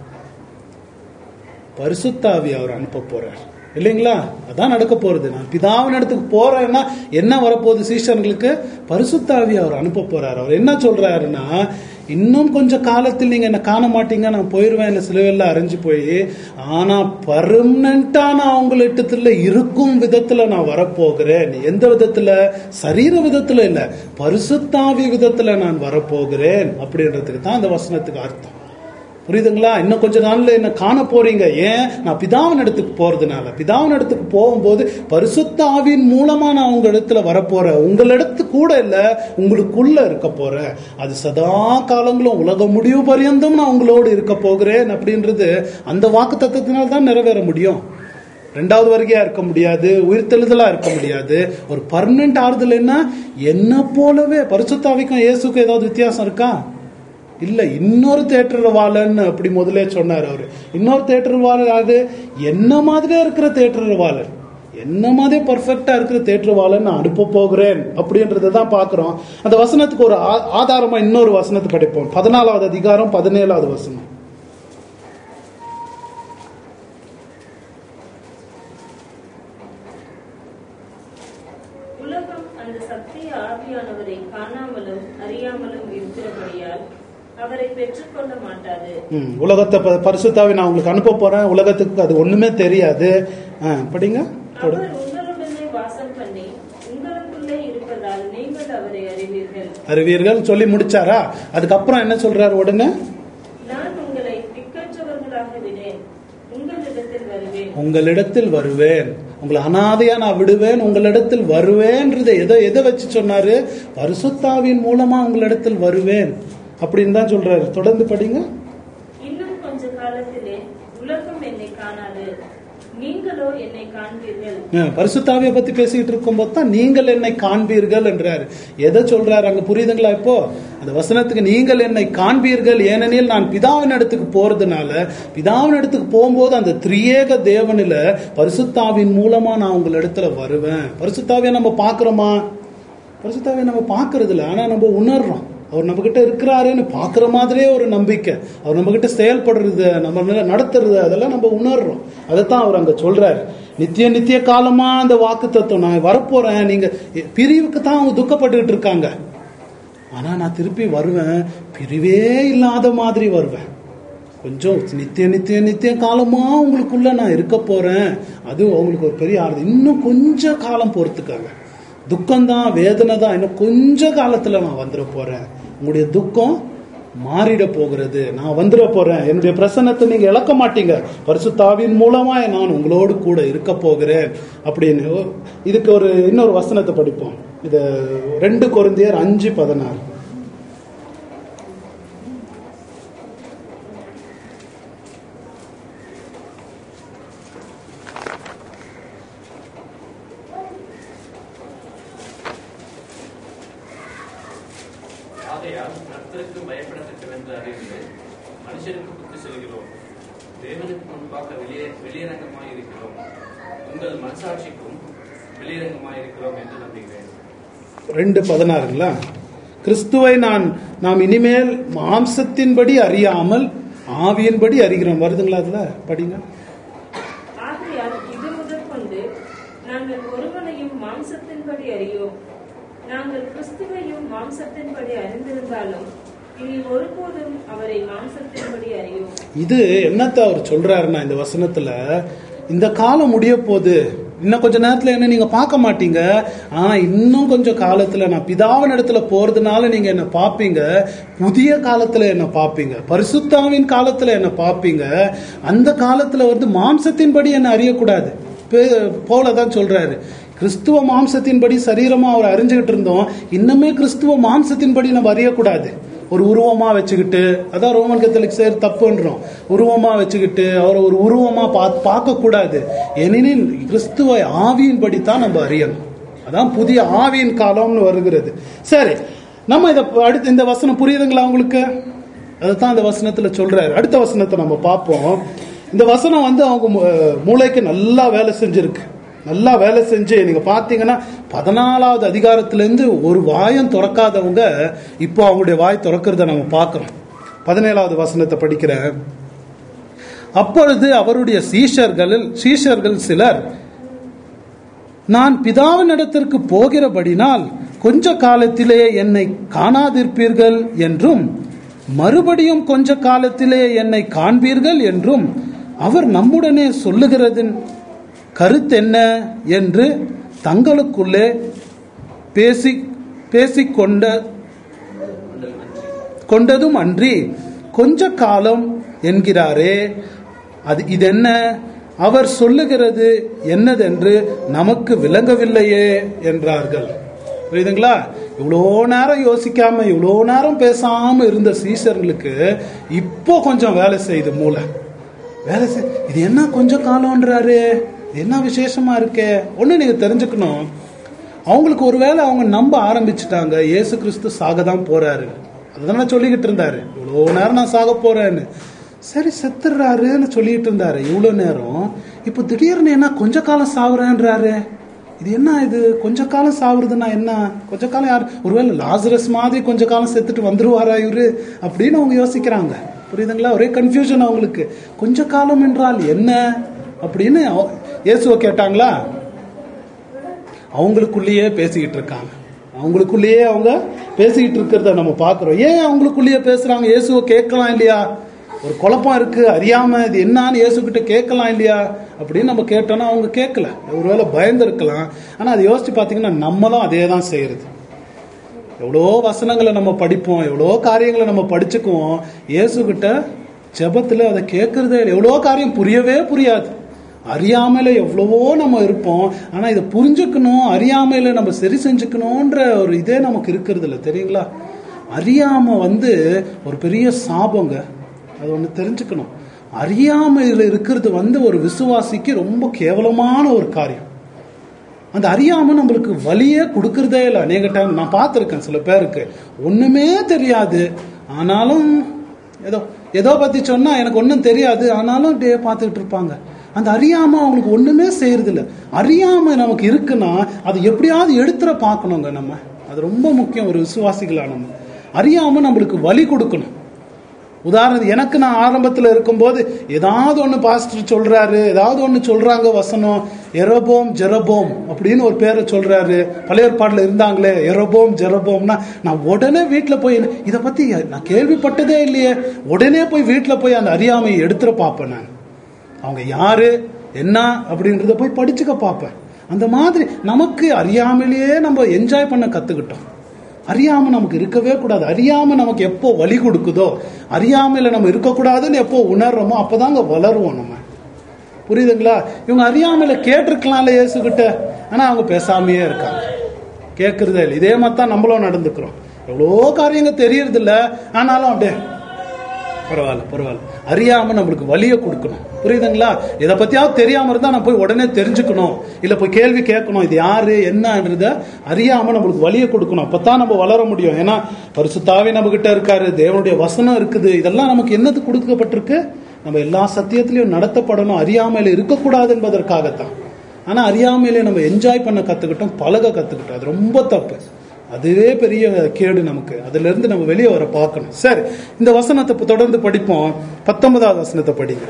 பரிசுத்தாவி அவர் அனுப்ப போறார் இல்லைங்களா அதான் நடக்க போறது நான் பிதாவின் இடத்துக்கு போறேன்னா என்ன வரப்போகுது சீஷர்களுக்கு பரிசுத்தாவி அவர் அனுப்ப போறார் அவர் என்ன சொல்றாருன்னா இன்னும் கொஞ்ச காலத்தில் நீங்க என்ன காண மாட்டீங்க நான் போயிருவேன் என்ன சிலுவையில் அரைஞ்சு போய் ஆனா பர்மனண்டா நான் அவங்களிடத்துல இருக்கும் விதத்துல நான் வரப்போகிறேன் எந்த விதத்துல சரீர விதத்துல இல்ல பரிசுத்தாவி விதத்துல நான் வரப்போகிறேன் அப்படின்றதுக்கு தான் அந்த வசனத்துக்கு அர்த்தம் புரியுதுங்களா இன்னும் கொஞ்ச நாள்ல என்ன காண போறீங்க ஏன் நான் பிதாவின் இடத்துக்கு போறதுனால பிதாவின் இடத்துக்கு போகும்போது பரிசுத்த ஆவியின் மூலமா நான் உங்க இடத்துல வரப்போறேன் உங்களிடத்து கூட இல்ல உங்களுக்குள்ள இருக்க போறேன் அது சதா காலங்களும் உலக முடிவு பரியந்தம் நான் உங்களோடு இருக்க போகிறேன் அப்படின்றது அந்த வாக்கு தத்துவத்தினால் தான் நிறைவேற முடியும் ரெண்டாவது வருகையா இருக்க முடியாது உயிர்த்தெழுதலா இருக்க முடியாது ஒரு பர்மனன்ட் ஆறுதல் என்ன என்ன போலவே பரிசுத்தாவிக்கும் இயேசுக்கும் ஏதாவது வித்தியாசம் இருக்கா இல்ல இன்னொரு தேட்டரவாளன் அப்படி முதலே சொன்னார் அவரு இன்னொரு தேட்டரவாளர் அது என்ன மாதிரியே இருக்கிற தேட்டரவாளர் என்ன மாதிரி பர்ஃபெக்டா இருக்கிற தேட்டரவாளன் நான் அனுப்ப போகிறேன் அப்படின்றத தான் பாக்குறோம் அந்த வசனத்துக்கு ஒரு ஆ- ஆதாரமா இன்னொரு வசனத்தை படிப்போம் பதினாலாவது அதிகாரம் பதினேழாவது வசனம் உலகம் அந்த சத்திய ஆவியானவரை காணாமலும் அறியாமலும் இருக்கிறபடியால் அவரை பெற்றுக்கொள்ள மாட்டாது ம், உலகத்தை ப- பரிசுத்தாவி நான் உங்களுக்கு அனுப்ப போறேன் உலகத்துக்கு அது ஒண்ணுமே தெரியாது ஆ, படிங்க அவர் உங்களுடனே வாசம் பண்ணி உங்களுக்குள்ளே இருப்பதால் நீங்கள் அவரை அறிவீர்கள் அறிவீர்கள் சொல்லி முடிச்சாரா அதுக்கப்புறம் என்ன சொல்றாரு உடனே நான் உங்களை திக்கற்றவர்களாக விடேன் உங்களிடத்தில் வருவேன் உங்களிடத்தில் வருவேன் உங்களை அனாதையா நான் விடுவேன் உங்களிடத்தில் வருவேன்றதை எதை எதை வச்சு சொன்னாரு பரிசுத்தாவின் மூலமா உங்களிடத்தில் வருவேன் அப்படின்னு தான் சொல்றாரு தொடர்ந்து படிங்க இன்னும் கொஞ்ச காலத்திலே உலகம் என்னை காணாது நீங்களோ என்னை காண்பீர்கள் ஆ, பரிசுத்தாவியை பத்தி பேசிட்டு இருக்கும்போது தான் நீங்கள் என்னை காண்பீர்கள் என்றார் எதை சொல்றாரு அங்க புரியுதுங்களா இப்போ அந்த வசனத்துக்கு நீங்கள் என்னை காண்பீர்கள் ஏனெனில் நான் பிதாவின் இடத்துக்கு போறதுனால பிதாவின் இடத்துக்கு போகும்போது அந்த திரியேக தேவனில பரிசுத்தாவின் மூலமா நான் உங்கள் இடத்துல வருவேன் பரிசுத்தாவியை நம்ம பாக்குறோமா பரிசுத்தாவியை நம்ம பாக்குறது இல்ல ஆனா நம்ம உணர்றோம் அவர் நம்ம கிட்ட இருக்கிறாருன்னு பாக்குற மாதிரியே ஒரு நம்பிக்கை அவர் நம்ம கிட்ட செயல்படுறது நம்ம ந- நடத்துறது அதெல்லாம் நம்ம உணர்றோம் அதைத்தான் அவர் அங்க சொல்றாரு நித்திய நித்திய காலமா அந்த வாக்கு தத்துவம் நான் வரப்போறேன் நீங்க பிரிவுக்கு தான் அவங்க துக்கப்பட்டுக்கிட்டு இருக்காங்க ஆனா நான் திருப்பி வருவேன் பிரிவே இல்லாத மாதிரி வருவேன் கொஞ்சம் நித்திய நித்திய நித்திய காலமா உங்களுக்குள்ள நான் இருக்க போறேன் அது அவங்களுக்கு ஒரு பெரிய ஆறுதல் இன்னும் கொஞ்ச காலம் பொறுத்துக்காங்க துக்கம்தான் வேதனை தான் இன்னும் கொஞ்ச காலத்துல நான் வந்துட போறேன் உங்களுடைய துக்கம் மாறிட போகிறது நான் வந்துட போறேன் என்னுடைய பிரசன்னத்தை நீங்க இழக்க மாட்டீங்க பரிசுத்தாவின் மூலமா நான் உங்களோடு கூட இருக்க போகிறேன் அப்படின்னு இதுக்கு ஒரு இன்னொரு வசனத்தை படிப்போம் இது ரெண்டு கொரிந்தியர் அஞ்சு பதினாறு ஆகையால் கர்த்தருக்கு பயப்படத்தக்கவென்று அறிந்து மனுஷருக்கு புத்தி செல்கிறோம் தேவனுக்கு முன்பாக வெளியே வெளியரங்கமாய் இருக்கிறோம் உங்கள் மனசாட்சிக்கும் வெளியரங்கமாய் இருக்கிறோம் என்று நம்புகிறேன் ரெண்டு பதினாறுங்களா கிறிஸ்துவை நான் நாம் இனிமேல் மாம்சத்தின்படி அறியாமல் ஆவியின்படி அறிகிறோம் வருதுங்களா அதுல படிங்க ஆகையால் இது முதற்கொண்டு நாங்கள் ஒருவனையும் மாம்சத்தின்படி அறியோம் நாங்கள் கிறிஸ்துவையும் மாம்சத்தின்படி அறிந்திருந்தாலும் இனி ஒருபோதும் அவரை மாம்சத்தின்படி அறியோம் இது என்னத்த அவர் சொல்றாருன்னா இந்த வசனத்துல இந்த காலம் முடிய போகுது இன்னும் கொஞ்ச நேரத்துல என்ன நீங்க பார்க்க மாட்டீங்க ஆனா இன்னும் கொஞ்சம் காலத்துல நான் பிதாவின் இடத்துல போறதுனால நீங்க என்ன பார்ப்பீங்க புதிய காலத்துல என்ன பார்ப்பீங்க பரிசுத்தாவின் காலத்துல என்ன பார்ப்பீங்க அந்த காலத்துல வந்து மாம்சத்தின்படி என்ன அறியக்கூடாது பே- போலதான் சொல்றாரு கிறிஸ்துவ மாம்சத்தின்படி சரீரமா அவர் அறிஞ்சுக்கிட்டு இருந்தோம் இன்னுமே கிறிஸ்துவ மாம்சத்தின்படி நம்ம அறியக்கூடாது ஒரு உருவமா வச்சுக்கிட்டு அதான் ரோமன் கத்தலிக் சேர் தப்புன்றோம் உருவமா வச்சுக்கிட்டு அவரை ஒரு உருவமா பா- பார்க்க கூடாது எனினும் கிறிஸ்துவ ஆவியின்படி தான் நம்ம அறியணும் அதான் புதிய ஆவியின் காலம்னு வருகிறது சரி நம்ம இதை அடுத்து இந்த வசனம் புரியுதுங்களா உங்களுக்கு அதுதான் இந்த வசனத்துல சொல்றாரு அடுத்த வசனத்தை நம்ம பார்ப்போம் இந்த வசனம் வந்து அவங்க மூ- மூளைக்கு நல்லா வேலை செஞ்சிருக்கு நல்லா வேலை செஞ்சு நீங்க பாத்தீங்கன்னா பதினாலாவது அதிகாரத்துல இருந்து ஒரு வாயம் திறக்காதவங்க இப்போ அவங்களுடைய வாய் திறக்கிறத நம்ம பார்க்கிறோம் பதினேழாவது வசனத்தை படிக்கிறேன் அப்பொழுது அவருடைய சீஷர்களில் சீஷர்கள் சிலர் நான் பிதாவினிடத்திற்கு போகிறபடினால் கொஞ்ச காலத்திலே என்னை காணாதிருப்பீர்கள் என்றும் மறுபடியும் கொஞ்ச காலத்திலே என்னை காண்பீர்கள் என்றும் அவர் நம்முடனே சொல்லுகிறதின் கருத்தென்ன என்று தங்களுக்குள்ளே பேசி பேசிக்கொண்ட கொண்டதும் அன்றி கொஞ்ச காலம் என்கிறாரே அது இதென்ன அவர் சொல்லுகிறது என்னதென்று நமக்கு விளங்கவில்லையே என்றார்கள் புரியுதுங்களா இவ்வளோ நேரம் யோசிக்காம இவ்வளோ நேரம் பேசாம இருந்த சீசர்களுக்கு இப்போ கொஞ்சம் வேலை செய்யுது மூளை வேலை செய் இது என்ன கொஞ்சம் காலம்ன்றாரு இது என்ன விசேஷமா இருக்கே ஒண்ணு நீங்க தெரிஞ்சுக்கணும் அவங்களுக்கு ஒருவேளை அவங்க நம்ப ஆரம்பிச்சுட்டாங்க இயேசு கிறிஸ்து சாக தான் போறாரு அதுதானே சொல்லிக்கிட்டு இருந்தாரு இவ்வளோ நேரம் நான் சாக போறேன்னு சரி செத்துடுறாருன்னு சொல்லிட்டு இருந்தாரு இவ்வளோ நேரம் இப்போ திடீர்னு என்ன கொஞ்ச காலம் சாகுறேன்றாரு இது என்ன இது கொஞ்ச காலம் சாகுறதுன்னா என்ன கொஞ்ச காலம் யார் ஒருவேளை லாசரஸ் மாதிரி கொஞ்ச காலம் செத்துட்டு வந்துருவாரா இவரு அப்படின்னு அவங்க யோசிக்கிறாங்க புரியுதுங்களா ஒரே கன்ஃபியூஷன் அவங்களுக்கு கொஞ்ச காலம் என்றால் என்ன அப்படின்னு அவ- இயேசுவை கேட்டாங்களா அவங்களுக்குள்ளேயே பேசிக்கிட்டு இருக்காங்க அவங்களுக்குள்ளேயே அவங்க பேசிக்கிட்டு இருக்கிறத நம்ம பார்க்கிறோம் ஏன் அவங்களுக்குள்ளேயே பேசுறாங்க இயேசுவை கேட்கலாம் இல்லையா ஒரு குழப்பம் இருக்கு அறியாம இது என்னன்னு இயேசு கிட்ட கேட்கலாம் இல்லையா அப்படின்னு நம்ம கேட்டோம்னா அவங்க கேட்கல ஒருவேளை பயந்து இருக்கலாம் ஆனா அதை யோசிச்சு பார்த்தீங்கன்னா நம்மளும் அதே தான் செய்யறது எவ்வளோ வசனங்களை நம்ம படிப்போம் எவ்வளோ காரியங்களை நம்ம படிச்சுக்குவோம் இயேசு கிட்ட ஜெபத்துல அதை கேட்கறதே இல்லை எவ்வளோ காரியம் புரியவே புரியாது அறியாமையில எவ்வளவோ நம்ம இருப்போம் ஆனா இதை புரிஞ்சுக்கணும் அறியாமையில நம்ம சரி செஞ்சுக்கணுன்ற ஒரு இதே நமக்கு இருக்கிறது இல்லை தெரியுங்களா அறியாம வந்து ஒரு பெரிய சாபங்க அது ஒன்று தெரிஞ்சுக்கணும் அறியாமையில இருக்கிறது வந்து ஒரு விசுவாசிக்கு ரொம்ப கேவலமான ஒரு காரியம் அந்த அறியாம நம்மளுக்கு வழியே கொடுக்கறதே இல்லை அநேக டைம் நான் பார்த்துருக்கேன் சில பேருக்கு ஒண்ணுமே தெரியாது ஆனாலும் ஏதோ ஏதோ பத்தி சொன்னா எனக்கு ஒன்றும் தெரியாது ஆனாலும் டே பார்த்துக்கிட்டு இருப்பாங்க அந்த அறியாம அவங்களுக்கு ஒண்ணுமே செய்யறது இல்ல அறியாம நமக்கு இருக்குன்னா அது எப்படியாவது எடுத்துற பார்க்கணுங்க நம்ம அது ரொம்ப முக்கியம் ஒரு விசுவாசிகளா நம்ம அறியாம நம்மளுக்கு வழி கொடுக்கணும் உதாரணத்துக்கு எனக்கு நான் ஆரம்பத்தில் இருக்கும்போது ஏதாவது ஒன்று பாஸ்டர் சொல்றாரு ஏதாவது ஒன்று சொல்றாங்க வசனம் எரபோம் ஜெரபோம் அப்படின்னு ஒரு பேரை சொல்றாரு பழைய ஏற்பாடுல இருந்தாங்களே எரபோம் ஜெரபோம்னா நான் உடனே வீட்டில் போய் இதை பத்தி நான் கேள்விப்பட்டதே இல்லையே உடனே போய் வீட்டில் போய் அந்த அறியாமையை எடுத்துட பார்ப்பேன் நான் அவங்க யாரு என்ன அப்படின்றத போய் படிச்சுக்க பார்ப்பேன் அந்த மாதிரி நமக்கு அறியாமலேயே நம்ம என்ஜாய் பண்ண கத்துக்கிட்டோம் அறியாம நமக்கு இருக்கவே கூடாது அறியாம நமக்கு எப்போ வழி கொடுக்குதோ அறியாமையில நம்ம இருக்கக்கூடாதுன்னு எப்போ உணர்றோமோ அப்பதாங்க வளருவோம் நம்ம புரியுதுங்களா இவங்க அறியாமையில கேட்டிருக்கலாம்ல இயேசு கிட்ட ஆனா அவங்க பேசாமையே இருக்காங்க கேட்கறதே இல்லை இதே மாதிரி தான் நம்மளும் நடந்துக்கிறோம் எவ்வளோ காரியங்கள் தெரியறது இல்ல ஆனாலும் அப்படியே பரவாயில்ல பரவாயில்ல அறியாம நம்மளுக்கு வழியை கொடுக்கணும் புரியுதுங்களா இதை பத்தியாவது தெரியாம இருந்தா நான் போய் உடனே தெரிஞ்சுக்கணும் இல்ல போய் கேள்வி கேட்கணும் இது யாரு என்னன்றத அறியாம நம்மளுக்கு வழியை கொடுக்கணும் அப்பதான் நம்ம வளர முடியும் ஏன்னா பரிசுத்தாவே நம்ம கிட்ட இருக்காரு தேவனுடைய வசனம் இருக்குது இதெல்லாம் நமக்கு என்னது கொடுக்கப்பட்டிருக்கு நம்ம எல்லா சத்தியத்திலையும் நடத்தப்படணும் அறியாமையில இருக்கக்கூடாது என்பதற்காகத்தான் ஆனா அறியாமையிலே நம்ம என்ஜாய் பண்ண கத்துக்கிட்டோம் பழக கத்துக்கிட்டோம் அது ரொம்ப தப்பு அதுவே பெரிய கேடு நமக்கு அதுல இருந்து நம்ம வெளியே வர பார்க்கணும் சரி இந்த வசனத்தை இப்ப தொடர்ந்து படிப்போம் பத்தொன்பதாவது வசனத்தை படிங்க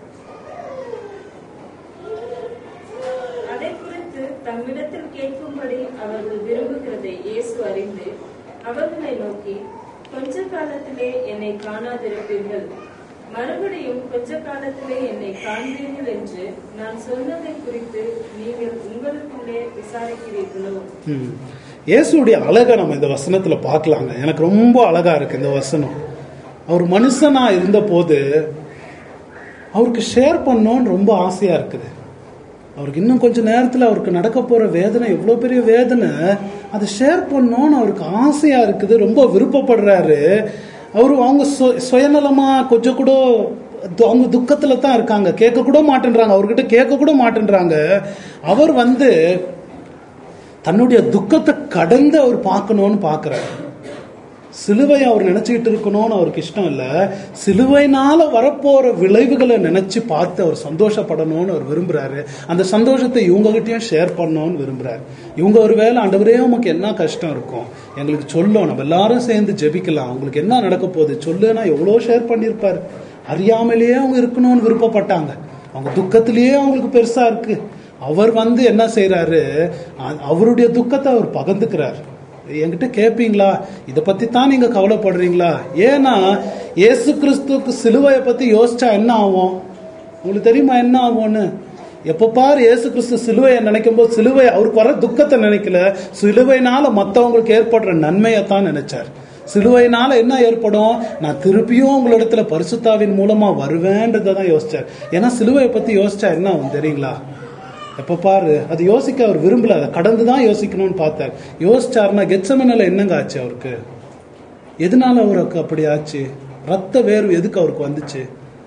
அதை குறித்து தம்மிடத்தில் கேட்கும்படி அவர்கள் விரும்புகிறதை இயேசு அறிந்து அவர்களை நோக்கி கொஞ்ச காலத்திலே என்னை காணாதிருப்பீர்கள் மறுபடியும் கொஞ்ச காலத்திலே என்னை காண்பீர்கள் என்று நான் சொன்னதை குறித்து நீங்கள் உங்களுக்குள்ளே விசாரிக்கிறீர்களோ ம். இயேசுடைய அழகை நம்ம இந்த வசனத்துல பார்க்கலாங்க எனக்கு ரொம்ப அழகா இருக்கு இந்த வசனம் அவர் மனுஷனா இருந்த போது அவருக்கு ஷேர் பண்ணோன்னு ரொம்ப ஆசையா இருக்குது அவருக்கு இன்னும் கொஞ்ச நேரத்துல அவருக்கு நடக்க போற வேதனை எவ்வளவு பெரிய வேதனை அதை ஷேர் பண்ணோன்னு அவருக்கு ஆசையா இருக்குது ரொம்ப விருப்பப்படுறாரு அவரு அவங்க சு- சுயநலமா கொஞ்சம் கூட து- அவங்க துக்கத்துல தான் இருக்காங்க கேட்க கூட மாட்டேன்றாங்க அவர்கிட்ட கேட்க கூட மாட்டேன்றாங்க அவர் வந்து தன்னுடைய துக்கத்தை கடந்து அவர் பார்க்கணும்னு பார்க்கிறார் சிலுவையை அவர் நினைச்சுக்கிட்டு இருக்கணும்னு அவருக்கு இஷ்டம் இல்ல சிலுவைனால வரப்போற விளைவுகளை நினைச்சு பார்த்து அவர் சந்தோஷப்படணும்னு அவர் விரும்புறாரு அந்த சந்தோஷத்தை இவங்க கிட்டயும் ஷேர் பண்ணணும்னு விரும்புறாரு இவங்க ஒரு வேளை ஆண்டவரே உமக்கு என்ன கஷ்டம் இருக்கும் எங்களுக்கு சொல்லும் நம்ம எல்லாரும் சேர்ந்து ஜெபிக்கலாம் உங்களுக்கு என்ன நடக்க போகுது சொல்லுன்னா எவ்வளோ ஷேர் பண்ணியிருப்பாரு அறியாமலேயே அவங்க இருக்கணும்னு விருப்பப்பட்டாங்க அவங்க துக்கத்திலேயே அவங்களுக்கு பெருசா இருக்கு அவர் வந்து என்ன செய்யறாரு அவருடைய துக்கத்தை அவர் பகிர்ந்துக்கிறார் என்கிட்ட கேட்பீங்களா இதை பத்தி தான் நீங்க கவலைப்படுறீங்களா ஏன்னா இயேசு கிறிஸ்துக்கு சிலுவையை பத்தி யோசிச்சா என்ன ஆகும் உங்களுக்கு தெரியுமா என்ன ஆகும்னு எப்ப பாரு இயேசு கிறிஸ்து சிலுவையை நினைக்கும் போது சிலுவை அவருக்கு வர துக்கத்தை நினைக்கல சிலுவைனால மத்தவங்களுக்கு ஏற்படுற நன்மையை தான் நினைச்சார் சிலுவையினால என்ன ஏற்படும் நான் திருப்பியும் உங்களிடத்துல பரிசுத்தாவின் மூலமா வருவேன்றதை தான் யோசிச்சார் ஏன்னா சிலுவையை பத்தி யோசிச்சா என்ன ஆகும் தெரியுங்களா எப்ப பாரு அது யோசிக்க அவர் விரும்பல அதை கடந்து தான் யோசிக்கணும்னு பார்த்தார் யோசிச்சாருன்னா கெச்சமனில் என்னங்க ஆச்சு அவருக்கு எதனால அவருக்கு அப்படி ஆச்சு ரத்த வேர்வு எதுக்கு அவருக்கு வந்துச்சு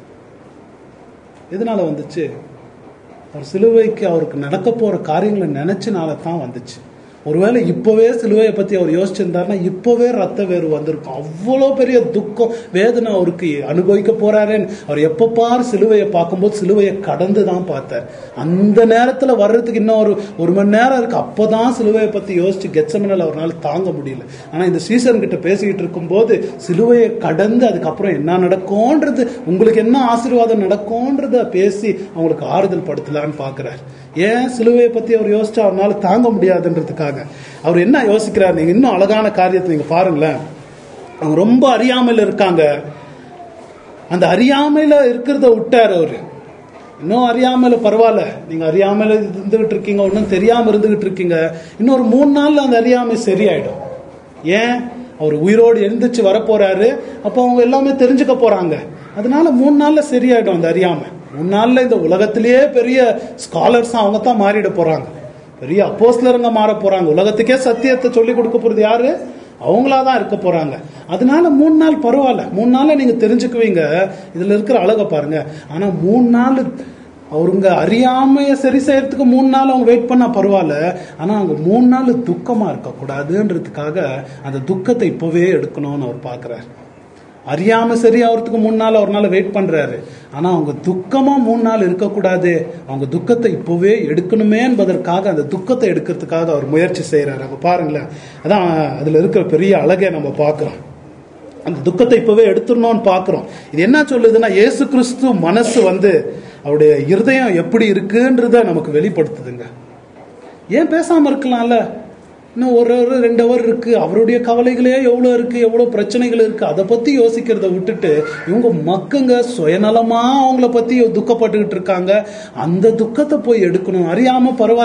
எதனால வந்துச்சு அவர் சிலுவைக்கு அவருக்கு நடக்க போற காரியங்களை நினைச்சனால தான் வந்துச்சு ஒருவேளை இப்பவே சிலுவையை பத்தி அவர் யோசிச்சிருந்தாருன்னா இப்பவே ரத்த வேறு வந்திருக்கும் அவ்வளோ பெரிய துக்கம் வேதனை அவருக்கு அனுபவிக்க போறாருன்னு அவர் எப்ப பார் சிலுவையை பார்க்கும்போது சிலுவையை கடந்து தான் பார்த்தார் அந்த நேரத்துல வர்றதுக்கு இன்னும் ஒரு ஒரு மணி நேரம் இருக்கு அப்பதான் சிலுவையை பத்தி யோசிச்சு கெச்சமனல் அவரால் தாங்க முடியல ஆனா இந்த சீசன் கிட்ட பேசிக்கிட்டு இருக்கும்போது சிலுவையை கடந்து அதுக்கப்புறம் என்ன நடக்கும்ன்றது உங்களுக்கு என்ன ஆசீர்வாதம் நடக்கும்ன்றத பேசி அவங்களுக்கு ஆறுதல் படுத்தலான்னு பாக்குறாரு ஏன் சிலுவையை பத்தி அவர் யோசிச்சா அவரால் தாங்க முடியாதுன்றதுக்காக அவர் என்ன யோசிக்கிறார் நீங்க இன்னும் அழகான காரியத்தை நீங்க பாருங்களேன் அவங்க ரொம்ப அறியாமையில் இருக்காங்க அந்த அறியாமையில இருக்கிறத விட்டார் அவரு இன்னும் அறியாமையில பரவாயில்ல நீங்க அறியாமையில இருந்துகிட்டு இருக்கீங்க ஒன்றும் தெரியாம இருந்துகிட்டு இருக்கீங்க இன்னொரு மூணு நாள்ல அந்த அறியாமை சரியாயிடும் ஏன் அவர் உயிரோடு எழுந்திரிச்சு வரப்போறாரு அப்போ அவங்க எல்லாமே தெரிஞ்சுக்க போறாங்க அதனால மூணு நாள்ல சரியாயிடும் அந்த அறியாமை மூணு நாள்ல இந்த உலகத்திலேயே பெரிய ஸ்காலர்ஸ் அவங்க தான் மாறிட போறாங்க பெரிய அப்போஸ்லருங்க மாற போறாங்க உலகத்துக்கே சத்தியத்தை சொல்லி கொடுக்க போறது யாரு அவங்களா தான் இருக்க போறாங்க அதனால மூணு நாள் பரவாயில்ல மூணு நாள்ல நீங்க தெரிஞ்சுக்குவீங்க இதுல இருக்கிற அழகை பாருங்க ஆனா மூணு நாள் அவருங்க அறியாமைய சரி செய்யறதுக்கு மூணு நாள் அவங்க வெயிட் பண்ணா பரவாயில்ல ஆனா அவங்க மூணு நாள் துக்கமா இருக்க கூடாதுன்றதுக்காக அந்த துக்கத்தை இப்பவே எடுக்கணும்னு அவர் பாக்குறாரு அறியாம சரி ஆகிறதுக்கு மூணு நாள் ஒரு நாள் வெயிட் பண்றாரு ஆனா அவங்க துக்கமா மூணு நாள் இருக்கக்கூடாது அவங்க துக்கத்தை இப்பவே எடுக்கணுமே என்பதற்காக அந்த துக்கத்தை எடுக்கிறதுக்காக அவர் முயற்சி செய்யறாரு அங்க பாருங்களேன் அதான் அதுல இருக்கிற பெரிய அழகை நம்ம பார்க்கிறோம் அந்த துக்கத்தை இப்பவே எடுத்துடணும்னு பார்க்கிறோம் இது என்ன சொல்லுதுன்னா இயேசு கிறிஸ்து மனசு வந்து அவருடைய இருதயம் எப்படி இருக்குன்றத நமக்கு வெளிப்படுத்துதுங்க ஏன் பேசாம இருக்கலாம்ல இன்னும் ஒரு ஒரு ரெண்டு அவர் இருக்கு அவருடைய கவலைகளே எவ்வளவு இருக்கு எவ்வளவு பிரச்சனைகள் இருக்கு அதை பத்தி யோசிக்கிறத விட்டுட்டு இவங்க மக்கங்க சுயநலமா அவங்கள பத்தி துக்கப்பட்டுக்கிட்டு இருக்காங்க அந்த துக்கத்தை போய் எடுக்கணும் அறியாம பரவாயில்ல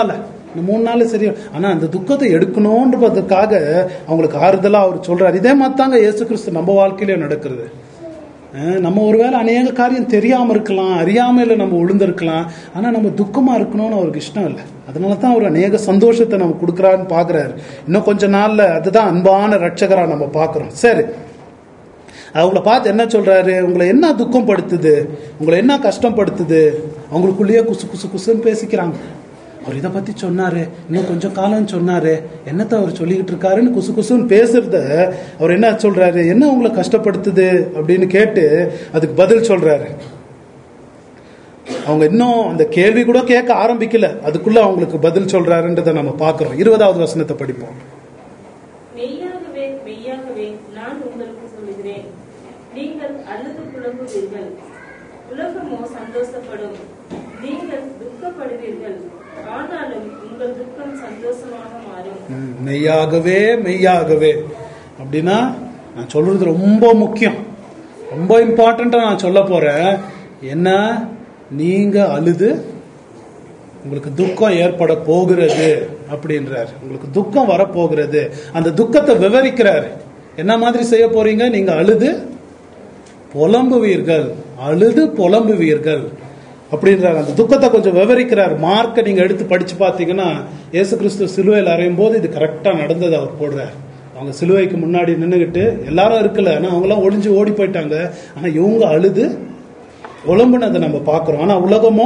இந்த மூணு நாள் சரி ஆனா அந்த துக்கத்தை எடுக்கணுன்றதுக்காக அவங்களுக்கு ஆறுதலா அவர் சொல்றாரு இதே மாதிரி தாங்க இயேசு கிறிஸ்து நம்ம வாழ்க்கையிலே நடக்கிறது அஹ் நம்ம ஒருவேளை அநேக காரியம் தெரியாம இருக்கலாம் அறியாமையில நம்ம விழுந்திருக்கலாம் ஆனா நம்ம துக்கமா இருக்கணும்னு அவருக்கு இஷ்டம் இல்லை அதனால தான் அவர் அநேக சந்தோஷத்தை நம்ம கொடுக்குறாருன்னு பாக்குறாரு இன்னும் கொஞ்ச நாள்ல அதுதான் அன்பான ரட்சகரா நம்ம பாக்குறோம் சரி அவங்கள பார்த்து என்ன சொல்றாரு உங்களை என்ன துக்கம் படுத்துது உங்களை என்ன கஷ்டப்படுத்துது அவங்களுக்குள்ளேயே குசு குசு குசுன்னு பேசிக்கிறாங்க அவர் இதை பத்தி சொன்னாரு இன்னும் கொஞ்சம் காலம் சொன்னாரு என்னத்த அவர் சொல்லிக்கிட்டு இருக்காருன்னு குசு குசுன்னு பேசுறத அவர் என்ன சொல்றாரு என்ன உங்களை கஷ்டப்படுத்துது அப்படின்னு கேட்டு அதுக்கு பதில் சொல்றாரு அவங்க இன்னும் அந்த கேள்வி கூட கேட்க ஆரம்பிக்கல அதுக்குள்ள அவங்களுக்கு பதில் சொல்றாருன்றதை நம்ம பார்க்கிறோம் இருபதாவது வசனத்தை படிப்போம் மெய்யாகவே மெய்யாகவே நான் உங்களுக்கு சொல்கிறேன் நீங்கள் அழுது புலம்புவீர்கள் உலகமோ சந்தோஷப்படும் நீங்கள் துக்கப்படுவீர்கள் ஆனாலும் உங்கள் துக்கம் சந்தோஷமாக மாறும் ம், மெய்யாகவே மெய்யாகவே அப்படின்னா நான் சொல்றது ரொம்ப முக்கியம் ரொம்ப இம்பார்ட்டண்டா நான் சொல்ல போறேன் என்ன நீங்க அழுது உங்களுக்கு துக்கம் ஏற்பட போகிறது அப்படின்றார் உங்களுக்கு துக்கம் வரப்போகிறது அந்த துக்கத்தை விவரிக்கிறார் என்ன மாதிரி செய்ய போறீங்க நீங்க அழுது புலம்புவீர்கள் அழுது புலம்புவீர்கள் அப்படின்றார் அந்த துக்கத்தை கொஞ்சம் விவரிக்கிறார் மார்க்கை நீங்க எடுத்து படிச்சு பார்த்தீங்கன்னா இயேசு கிறிஸ்து சிலுவையில் அறையும் போது இது கரெக்டா நடந்தது அவர் போடுறார் அவங்க சிலுவைக்கு முன்னாடி நின்றுகிட்டு எல்லாரும் இருக்கல ஆனா அவங்களாம் ஒளிஞ்சு ஓடி போயிட்டாங்க ஆனா இவங்க அழுது புலம்புனதை நம்ம பார்க்கிறோம் ஆனா உலகமோ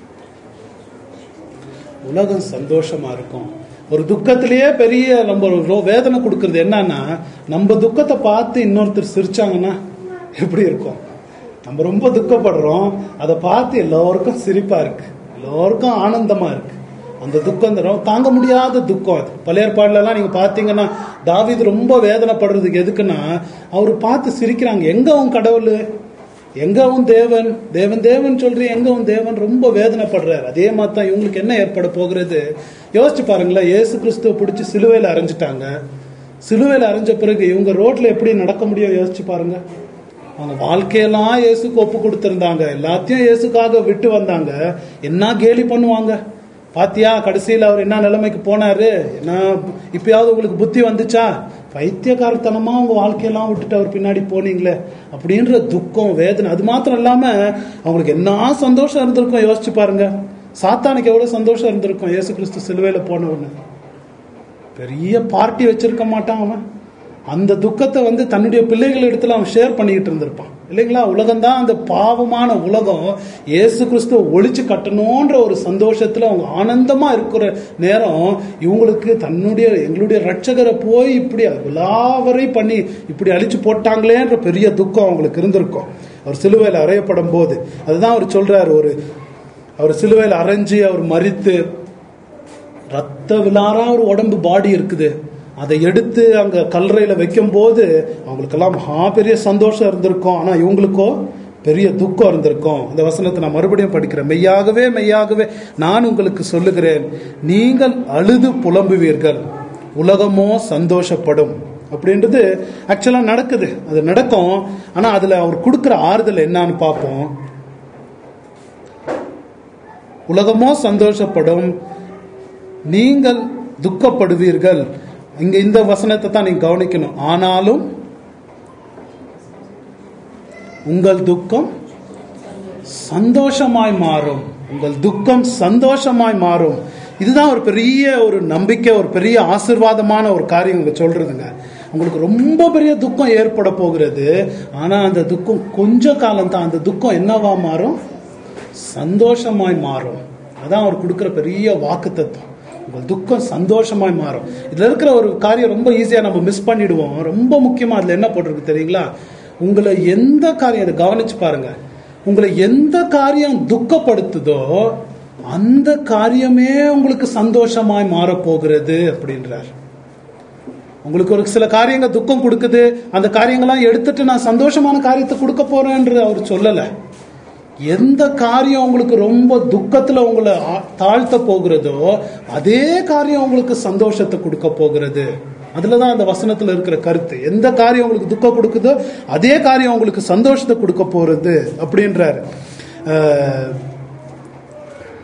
உலகம் சந்தோஷமா இருக்கும் ஒரு துக்கத்திலேயே பெரிய நம்ம ஒரு ரோ- வேதனை கொடுக்கறது என்னன்னா நம்ம துக்கத்தை பார்த்து இன்னொருத்தர் சிரிச்சாங்கன்னா எப்படி இருக்கும் நம்ம ரொம்ப துக்கப்படுறோம் அதை பார்த்து எல்லோருக்கும் சிரிப்பா இருக்கு எல்லோருக்கும் ஆனந்தமா இருக்கு அந்த துக்கம் தரும் தாங்க முடியாத துக்கம் அது பழைய ஏற்பாடுலலாம் நீங்க பாத்தீங்கன்னா தாவீது ரொம்ப வேதனைப்படுறதுக்கு எதுக்குன்னா அவர் பார்த்து சிரிக்கிறாங்க எங்க உன் கடவுள் எங்க உன் தேவன் தேவன் தேவன் சொல்றீ எங்க உன் தேவன் ரொம்ப வேதனைப்படுறாரு அதே மாதிரி தான் இவங்களுக்கு என்ன ஏற்பட போகிறது யோசிச்சு பாருங்களேன் இயேசு கிறிஸ்துவ பிடிச்சி சிலுவையில் அரைஞ்சிட்டாங்க சிலுவையில் அரைஞ்ச பிறகு இவங்க ரோட்ல எப்படி நடக்க முடியும் யோசிச்சு பாருங்க அவங்க வாழ்க்கையெல்லாம் இயேசுக்கு ஒப்பு கொடுத்திருந்தாங்க எல்லாத்தையும் இயேசுக்காக விட்டு வந்தாங்க என்ன கேலி பண்ணுவாங்க பாத்தியா கடைசியில் அவர் என்ன நிலைமைக்கு போனாரு என்ன இப்பயாவது உங்களுக்கு புத்தி வந்துச்சா பைத்தியக்காரத்தனமா உங்க வாழ்க்கையெல்லாம் விட்டுட்டு அவர் பின்னாடி போனீங்களே அப்படின்ற துக்கம் வேதனை அது மாத்திரம் இல்லாம அவங்களுக்கு என்ன சந்தோஷம் இருந்திருக்கும் யோசிச்சு பாருங்க சாத்தானுக்கு எவ்வளவு சந்தோஷம் இருந்திருக்கும் இயேசு கிறிஸ்து சிலுவையில போன உடனே பெரிய பார்ட்டி வச்சிருக்க மாட்டான் அவன் அந்த துக்கத்தை வந்து தன்னுடைய பிள்ளைகள் இடத்துல அவன் ஷேர் பண்ணிக்கிட்டு இருந்திருப்பான் இல்லைங்களா உலகம்தான் அந்த பாவமான உலகம் இயேசு கிறிஸ்துவ ஒழிச்சு கட்டணுன்ற ஒரு சந்தோஷத்துல அவங்க ஆனந்தமா இருக்கிற நேரம் இவங்களுக்கு தன்னுடைய எங்களுடைய ரட்சகரை போய் இப்படி விலாவரை பண்ணி இப்படி அழிச்சு போட்டாங்களேன்ற பெரிய துக்கம் அவங்களுக்கு இருந்திருக்கும் அவர் சிலுவையில் அறையப்படும் போது அதுதான் அவர் சொல்றாரு ஒரு அவர் சிலுவையில் அரைஞ்சு அவர் மறித்து ரத்த விழாரா ஒரு உடம்பு பாடி இருக்குது அதை எடுத்து அங்க கல்லறையில வைக்கும் போது அவங்களுக்கெல்லாம் மகா பெரிய சந்தோஷம் இருந்திருக்கும் ஆனா இவங்களுக்கோ பெரிய துக்கம் இருந்திருக்கும் இந்த வசனத்தை நான் மறுபடியும் படிக்கிறேன் மெய்யாகவே மெய்யாகவே நான் உங்களுக்கு சொல்லுகிறேன் நீங்கள் அழுது புலம்புவீர்கள் உலகமோ சந்தோஷப்படும் அப்படின்றது ஆக்சுவலா நடக்குது அது நடக்கும் ஆனா அதுல அவர் கொடுக்கிற ஆறுதல் என்னன்னு பார்ப்போம் உலகமோ சந்தோஷப்படும் நீங்கள் துக்கப்படுவீர்கள் இங்க இந்த வசனத்தை தான் நீங்க கவனிக்கணும் ஆனாலும் உங்கள் துக்கம் சந்தோஷமாய் மாறும் உங்கள் துக்கம் சந்தோஷமாய் மாறும் இதுதான் ஒரு பெரிய ஒரு நம்பிக்கை ஒரு பெரிய ஆசிர்வாதமான ஒரு காரியம் இங்க சொல்றதுங்க உங்களுக்கு ரொம்ப பெரிய துக்கம் ஏற்பட போகிறது ஆனா அந்த துக்கம் கொஞ்ச காலம் தான் அந்த துக்கம் என்னவா மாறும் சந்தோஷமாய் மாறும் அதான் அவர் கொடுக்கிற பெரிய வாக்கு தத்துவம் உங்கள் துக்கம் சந்தோஷமாய் மாறும் இதுல இருக்கிற ஒரு காரியம் ரொம்ப ஈஸியா நம்ம மிஸ் பண்ணிடுவோம் ரொம்ப முக்கியமா அதுல என்ன போட்டிருக்கு தெரியுங்களா உங்களை எந்த காரியம் அதை கவனிச்சு பாருங்க உங்களை எந்த காரியம் துக்கப்படுத்துதோ அந்த காரியமே உங்களுக்கு சந்தோஷமாய் மாறப்போகிறது அப்படின்றார் உங்களுக்கு ஒரு சில காரியங்கள் துக்கம் கொடுக்குது அந்த காரியங்கள்லாம் எடுத்துட்டு நான் சந்தோஷமான காரியத்தை கொடுக்க போறேன்று அவர் சொல்லல எந்த காரியம் உங்களுக்கு ரொம்ப துக்கத்துல உங்களை ஆ- தாழ்த்த போகிறதோ அதே காரியம் உங்களுக்கு சந்தோஷத்தை கொடுக்க போகிறது அதுலதான் அந்த வசனத்துல இருக்கிற கருத்து எந்த காரியம் உங்களுக்கு துக்கம் கொடுக்குதோ அதே காரியம் உங்களுக்கு சந்தோஷத்தை கொடுக்க போறது அப்படின்றாரு அஹ்,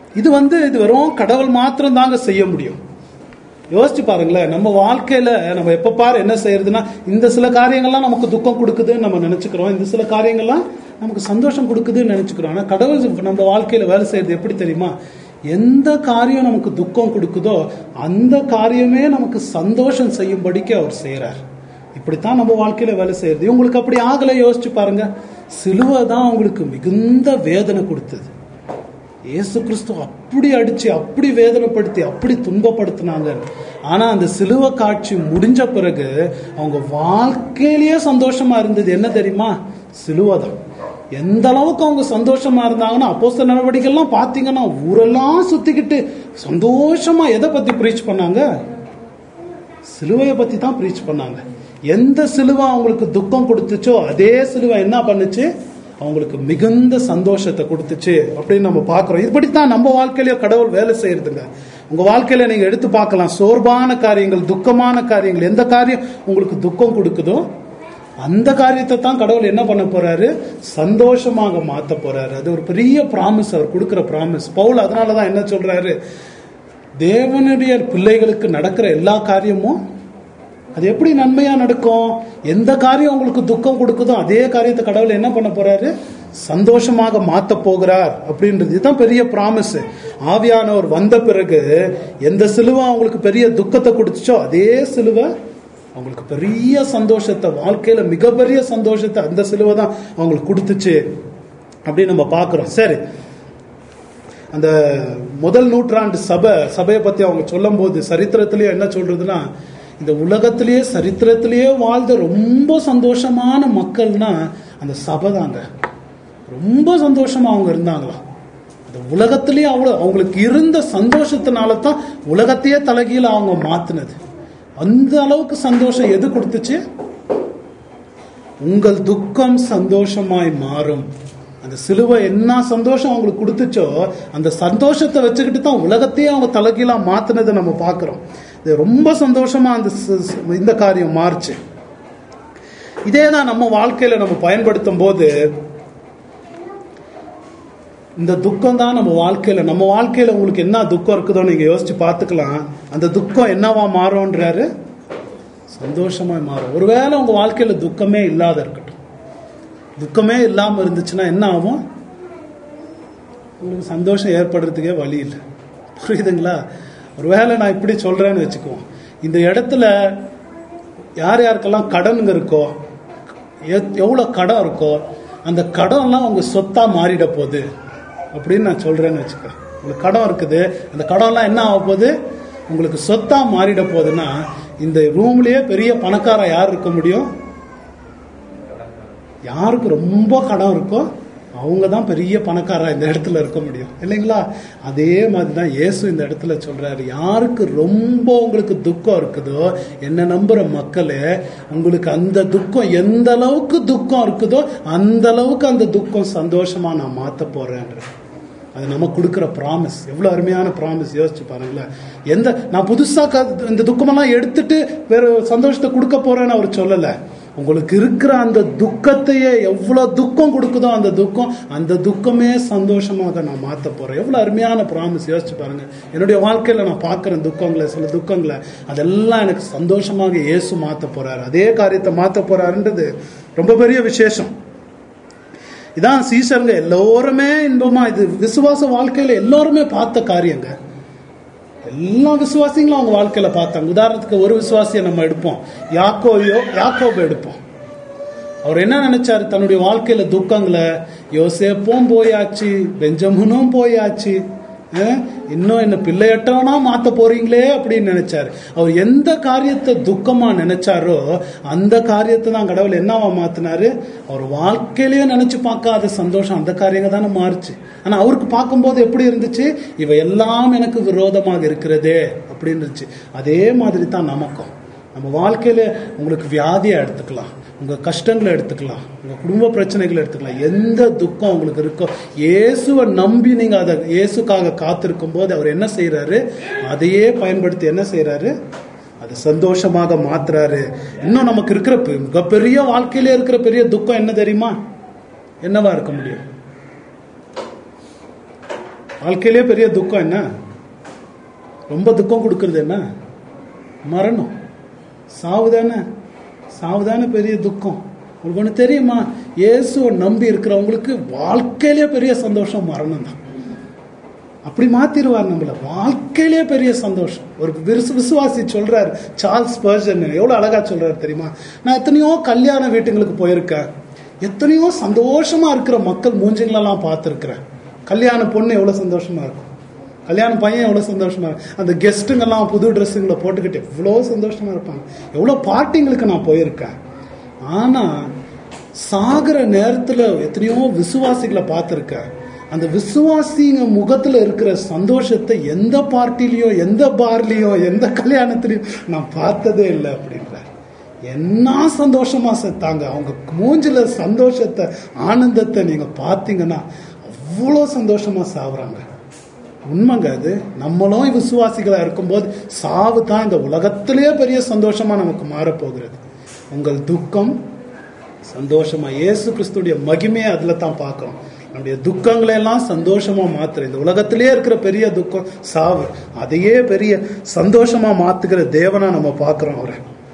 இது வந்து இது வெறும் கடவுள் மாத்திரம் தாங்க செய்ய முடியும் யோசிச்சு பாருங்களேன் நம்ம வாழ்க்கையில நம்ம எப்ப பாரு என்ன செய்யறதுன்னா இந்த சில காரியங்கள்லாம் நமக்கு துக்கம் கொடுக்குதுன்னு நம்ம நினைச்சுக்கிறோம் இந்த சில காரியங்கள்லாம் நமக்கு சந்தோஷம் கொடுக்குதுன்னு நினைச்சுக்கிறோம் ஆனா கடவுள் நம்ம வாழ்க்கையில வேலை செய்யறது எப்படி தெரியுமா எந்த காரியம் நமக்கு துக்கம் கொடுக்குதோ அந்த காரியமே நமக்கு சந்தோஷம் செய்யும்படிக்கு அவர் செய்யறார் இப்படித்தான் நம்ம வாழ்க்கையில வேலை செய்யறது இவங்களுக்கு அப்படி ஆகல யோசிச்சு பாருங்க சிலுவை தான் அவங்களுக்கு மிகுந்த வேதனை கொடுத்தது இயேசு கிறிஸ்து அப்படி அடிச்சு அப்படி வேதனைப்படுத்தி அப்படி துன்பப்படுத்தினாங்க ஆனா அந்த சிலுவை காட்சி முடிஞ்ச பிறகு அவங்க வாழ்க்கையிலேயே சந்தோஷமா இருந்தது என்ன தெரியுமா சிலுவை தான் எந்த அளவுக்கு அவங்க சந்தோஷமா இருந்தாங்கன்னா அப்போஸ்த நடவடிக்கைலாம் பாத்தீங்கன்னா ஊரெல்லாம் சுத்திக்கிட்டு சந்தோஷமா எதை பத்தி ப்ரீச் பண்ணாங்க சிலுவையை பத்தி தான் ப்ரீச் பண்ணாங்க எந்த சிலுவை அவங்களுக்கு துக்கம் கொடுத்துச்சோ அதே சிலுவை என்ன பண்ணுச்சு அவங்களுக்கு மிகுந்த சந்தோஷத்தை கொடுத்துச்சு அப்படின்னு நம்ம பார்க்கிறோம் இப்படித்தான் நம்ம வாழ்க்கையிலயோ கடவுள் வேலை செய்யறதுங்க உங்க வாழ்க்கையில நீங்க எடுத்து பார்க்கலாம் சோர்வான காரியங்கள் துக்கமான காரியங்கள் எந்த காரியம் உங்களுக்கு துக்கம் கொடுக்குதோ அந்த காரியத்தை தான் கடவுள் என்ன பண்ண போறாரு சந்தோஷமாக மாத்த போறாரு அது ஒரு பெரிய ப்ராமிஸ் அவர் கொடுக்கிற ப்ராமிஸ் பவுல் அதனாலதான் என்ன சொல்றாரு தேவனுடைய பிள்ளைகளுக்கு நடக்கிற எல்லா காரியமும் அது எப்படி நன்மையா நடக்கும் எந்த காரியம் உங்களுக்கு துக்கம் கொடுக்குதோ அதே காரியத்தை கடவுள் என்ன பண்ண போறாரு சந்தோஷமாக மாத்த போகிறார் அப்படின்றது இதுதான் பெரிய ப்ராமிஸ் ஆவியானவர் வந்த பிறகு எந்த சிலுவை அவங்களுக்கு பெரிய துக்கத்தை கொடுத்துச்சோ அதே சிலுவை அவங்களுக்கு பெரிய சந்தோஷத்தை வாழ்க்கையில மிகப்பெரிய சந்தோஷத்தை அந்த சிலுவை தான் அவங்களுக்கு கொடுத்துச்சு அப்படின்னு நம்ம பார்க்கிறோம் சரி அந்த முதல் நூற்றாண்டு சபை சபையை பத்தி அவங்க சொல்லும் போது சரித்திரத்திலேயே என்ன சொல்றதுன்னா இந்த உலகத்திலேயே சரித்திரத்திலேயே வாழ்ந்த ரொம்ப சந்தோஷமான மக்கள்னா அந்த சபை தாங்க ரொம்ப சந்தோஷமா அவங்க இருந்தாங்களாம் அந்த உலகத்திலேயே அவ்வளவு அவங்களுக்கு இருந்த சந்தோஷத்தினால தான் உலகத்தையே தலைகீழ அவங்க மாத்தினது அந்த அளவுக்கு சந்தோஷம் எது கொடுத்துச்சு உங்கள் துக்கம் சந்தோஷமாய் மாறும் அந்த சிலுவை என்ன சந்தோஷம் அவங்களுக்கு கொடுத்துச்சோ அந்த சந்தோஷத்தை வச்சுக்கிட்டு தான் உலகத்தையே அவங்க தலைகீழா மாத்தினதை நம்ம பார்க்கிறோம் இது ரொம்ப சந்தோஷமா அந்த ச- ச- இந்த காரியம் மாறுச்சு இதே தான் நம்ம வாழ்க்கையில நம்ம பயன்படுத்தும் போது இந்த துக்கம் தான் நம்ம வாழ்க்கையில நம்ம வாழ்க்கையில உங்களுக்கு என்ன துக்கம் இருக்குதோ நீங்க யோசிச்சு பார்த்துக்கலாம் அந்த துக்கம் என்னவா மாறும்ன்றாரு சந்தோஷமா மாறும் ஒருவேளை உங்க வாழ்க்கையில துக்கமே இல்லாத இருக்கட்டும் துக்கமே இல்லாம இருந்துச்சுன்னா என்ன ஆகும் உங்களுக்கு சந்தோஷம் ஏற்படுறதுக்கே வழி இல்லை புரியுதுங்களா ஒருவேளை நான் இப்படி சொல்றேன்னு வச்சுக்குவோம் இந்த இடத்துல யார் யாருக்கெல்லாம் கடனுங்க இருக்கோ எத்- எவ்வளவு கடன் இருக்கோ அந்த கடன்லாம் உங்க சொத்தா மாறிட போகுது அப்படின்னு நான் சொல்றேன்னு வச்சுக்க உங்களுக்கு கடன் இருக்குது அந்த கடன்லாம் என்ன ஆக போகுது உங்களுக்கு சொத்தா மாறிட போகுதுன்னா இந்த ரூம்லயே பெரிய பணக்காரன் யார் இருக்க முடியும் யாருக்கு ரொம்ப கடன் இருக்கோ அவங்க தான் பெரிய பணக்காரா இந்த இடத்துல இருக்க முடியும் இல்லைங்களா அதே மாதிரி தான் இயேசு இந்த இடத்துல சொல்றாரு யாருக்கு ரொம்ப உங்களுக்கு துக்கம் இருக்குதோ என்ன நம்புற மக்களே உங்களுக்கு அந்த துக்கம் எந்த அளவுக்கு துக்கம் இருக்குதோ அந்த அளவுக்கு அந்த துக்கம் சந்தோஷமா நான் மாத்த போறேன்ற அது நமக்கு கொடுக்குற ப்ராமிஸ் எவ்வளவு அருமையான ப்ராமிஸ் யோசிச்சு பாருங்களேன் எந்த நான் புதுசா க- இந்த துக்கமெல்லாம் எடுத்துட்டு வேற சந்தோஷத்தை கொடுக்க போறேன்னு அவர் சொல்லல உங்களுக்கு இருக்கிற அந்த துக்கத்தையே எவ்வளவு துக்கம் கொடுக்குதோ அந்த துக்கம் அந்த துக்கமே சந்தோஷமாக நான் மாத்த போறேன் எவ்வளவு அருமையான ப்ராமிஸ் யோசிச்சு பாருங்க என்னுடைய வாழ்க்கையில நான் பார்க்கிறேன் துக்கங்களை சில துக்கங்களை அதெல்லாம் எனக்கு சந்தோஷமாக இயேசு மாத்த போறாரு அதே காரியத்தை மாத்த போறாருன்றது ரொம்ப பெரிய விசேஷம் இதான் சீசருங்க எல்லோருமே இன்பமா இது விசுவாச வாழ்க்கையில எல்லாருமே பார்த்த காரியங்க எல்லா விசுவாசிங்களும் அவங்க வாழ்க்கையில பார்த்தாங்க உதாரணத்துக்கு ஒரு விசுவாசியை நம்ம எடுப்போம் யாக்கோயோ யாக்கோபை எடுப்போம் அவர் என்ன நினைச்சாரு தன்னுடைய வாழ்க்கையில துக்கங்களை யோசேப்பும் போயாச்சு பெஞ்சமுனும் போயாச்சு அஹ், இன்னும் என்ன பிள்ளையற்றவனா மாத்த போறீங்களே அப்படின்னு நினைச்சாரு அவர் எந்த காரியத்தை துக்கமா நினைச்சாரோ அந்த காரியத்தை தான் கடவுள் என்னவா மாத்தினாரு அவர் வாழ்க்கையிலேயே நினைச்சு பார்க்காத சந்தோஷம் அந்த காரியங்க தானே மாறுச்சு ஆனா அவருக்கு பார்க்கும்போது எப்படி இருந்துச்சு இவ எல்லாம் எனக்கு விரோதமாக இருக்கிறதே அப்படின்னு இருந்துச்சு அதே மாதிரி தான் நமக்கும் நம்ம வாழ்க்கையில உங்களுக்கு வியாதியை எடுத்துக்கலாம் உங்க கஷ்டங்களை எடுத்துக்கலாம் உங்க குடும்ப பிரச்சனைகளை எடுத்துக்கலாம் எந்த துக்கம் உங்களுக்கு இருக்கோ இயேசுவை நம்பி நீங்க அதை இயேசுக்காக காத்திருக்கும் போது அவர் என்ன செய்யறாரு அதையே பயன்படுத்தி என்ன செய்யறாரு அது சந்தோஷமாக மாத்துறாரு இன்னும் நமக்கு இருக்கிற பெ- மிகப்பெரிய வாழ்க்கையில இருக்கிற பெரிய துக்கம் என்ன தெரியுமா என்னவா இருக்க முடியும் வாழ்க்கையிலே பெரிய துக்கம் என்ன ரொம்ப துக்கம் கொடுக்கறது என்ன மரணம் சாவுதானே சாவுதானே பெரிய துக்கம் உங்களுக்கு ஒன்று தெரியுமா இயேசுவை நம்பி இருக்கிறவங்களுக்கு வாழ்க்கையிலே பெரிய சந்தோஷம் மரணம் தான் அப்படி மாத்திருவார் நம்மள வாழ்க்கையிலே பெரிய சந்தோஷம் ஒரு விசு விசுவாசி சொல்றாரு சார்ல்ஸ் பர்ஜன் எவ்வளவு அழகா சொல்றாரு தெரியுமா நான் எத்தனையோ கல்யாண வீட்டுங்களுக்கு போயிருக்கேன் எத்தனையோ சந்தோஷமா இருக்கிற மக்கள் மூஞ்சிங்களெல்லாம் பார்த்துருக்கிறேன் கல்யாண பொண்ணு எவ்வளவு சந்தோஷமா இருக்கும் கல்யாண பையன் எவ்வளவு சந்தோஷமா இருக்கும் அந்த கெஸ்ட்டுங்கெல்லாம் புது ட்ரெஸ்ஸுங்களை போட்டுக்கிட்டு எவ்வளோ சந்தோஷமா இருப்பாங்க எவ்வளோ பார்ட்டிங்களுக்கு நான் போயிருக்கேன் ஆனா சாகிற நேரத்துல எத்தனையோ விசுவாசிகளை பார்த்துருக்கேன் அந்த விசுவாசிங்க முகத்துல இருக்கிற சந்தோஷத்தை எந்த பார்ட்டிலையும் எந்த பார்லயும் எந்த கல்யாணத்திலையும் நான் பார்த்ததே இல்லை அப்படின்றார் என்ன சந்தோஷமா செத்தாங்க அவங்க மூஞ்சில சந்தோஷத்தை ஆனந்தத்தை நீங்க பார்த்தீங்கன்னா அவ்வளோ சந்தோஷமா சாவுறாங்க உண்மைங்க அது நம்மளும் விசுவாசிகளா இருக்கும்போது சாவு தான் இந்த உலகத்திலேயே பெரிய சந்தோஷமா நமக்கு மாறப்போகிறது உங்கள் துக்கம் சந்தோஷமா இயேசு கிறிஸ்துடைய மகிமையை அதுல தான் பார்க்கிறோம் நம்முடைய துக்கங்களை எல்லாம் சந்தோஷமா மாத்துற இந்த உலகத்திலேயே இருக்கிற பெரிய துக்கம் சாவு அதையே பெரிய சந்தோஷமா மாத்துகிற தேவனா நம்ம பார்க்கிறோம் அவரை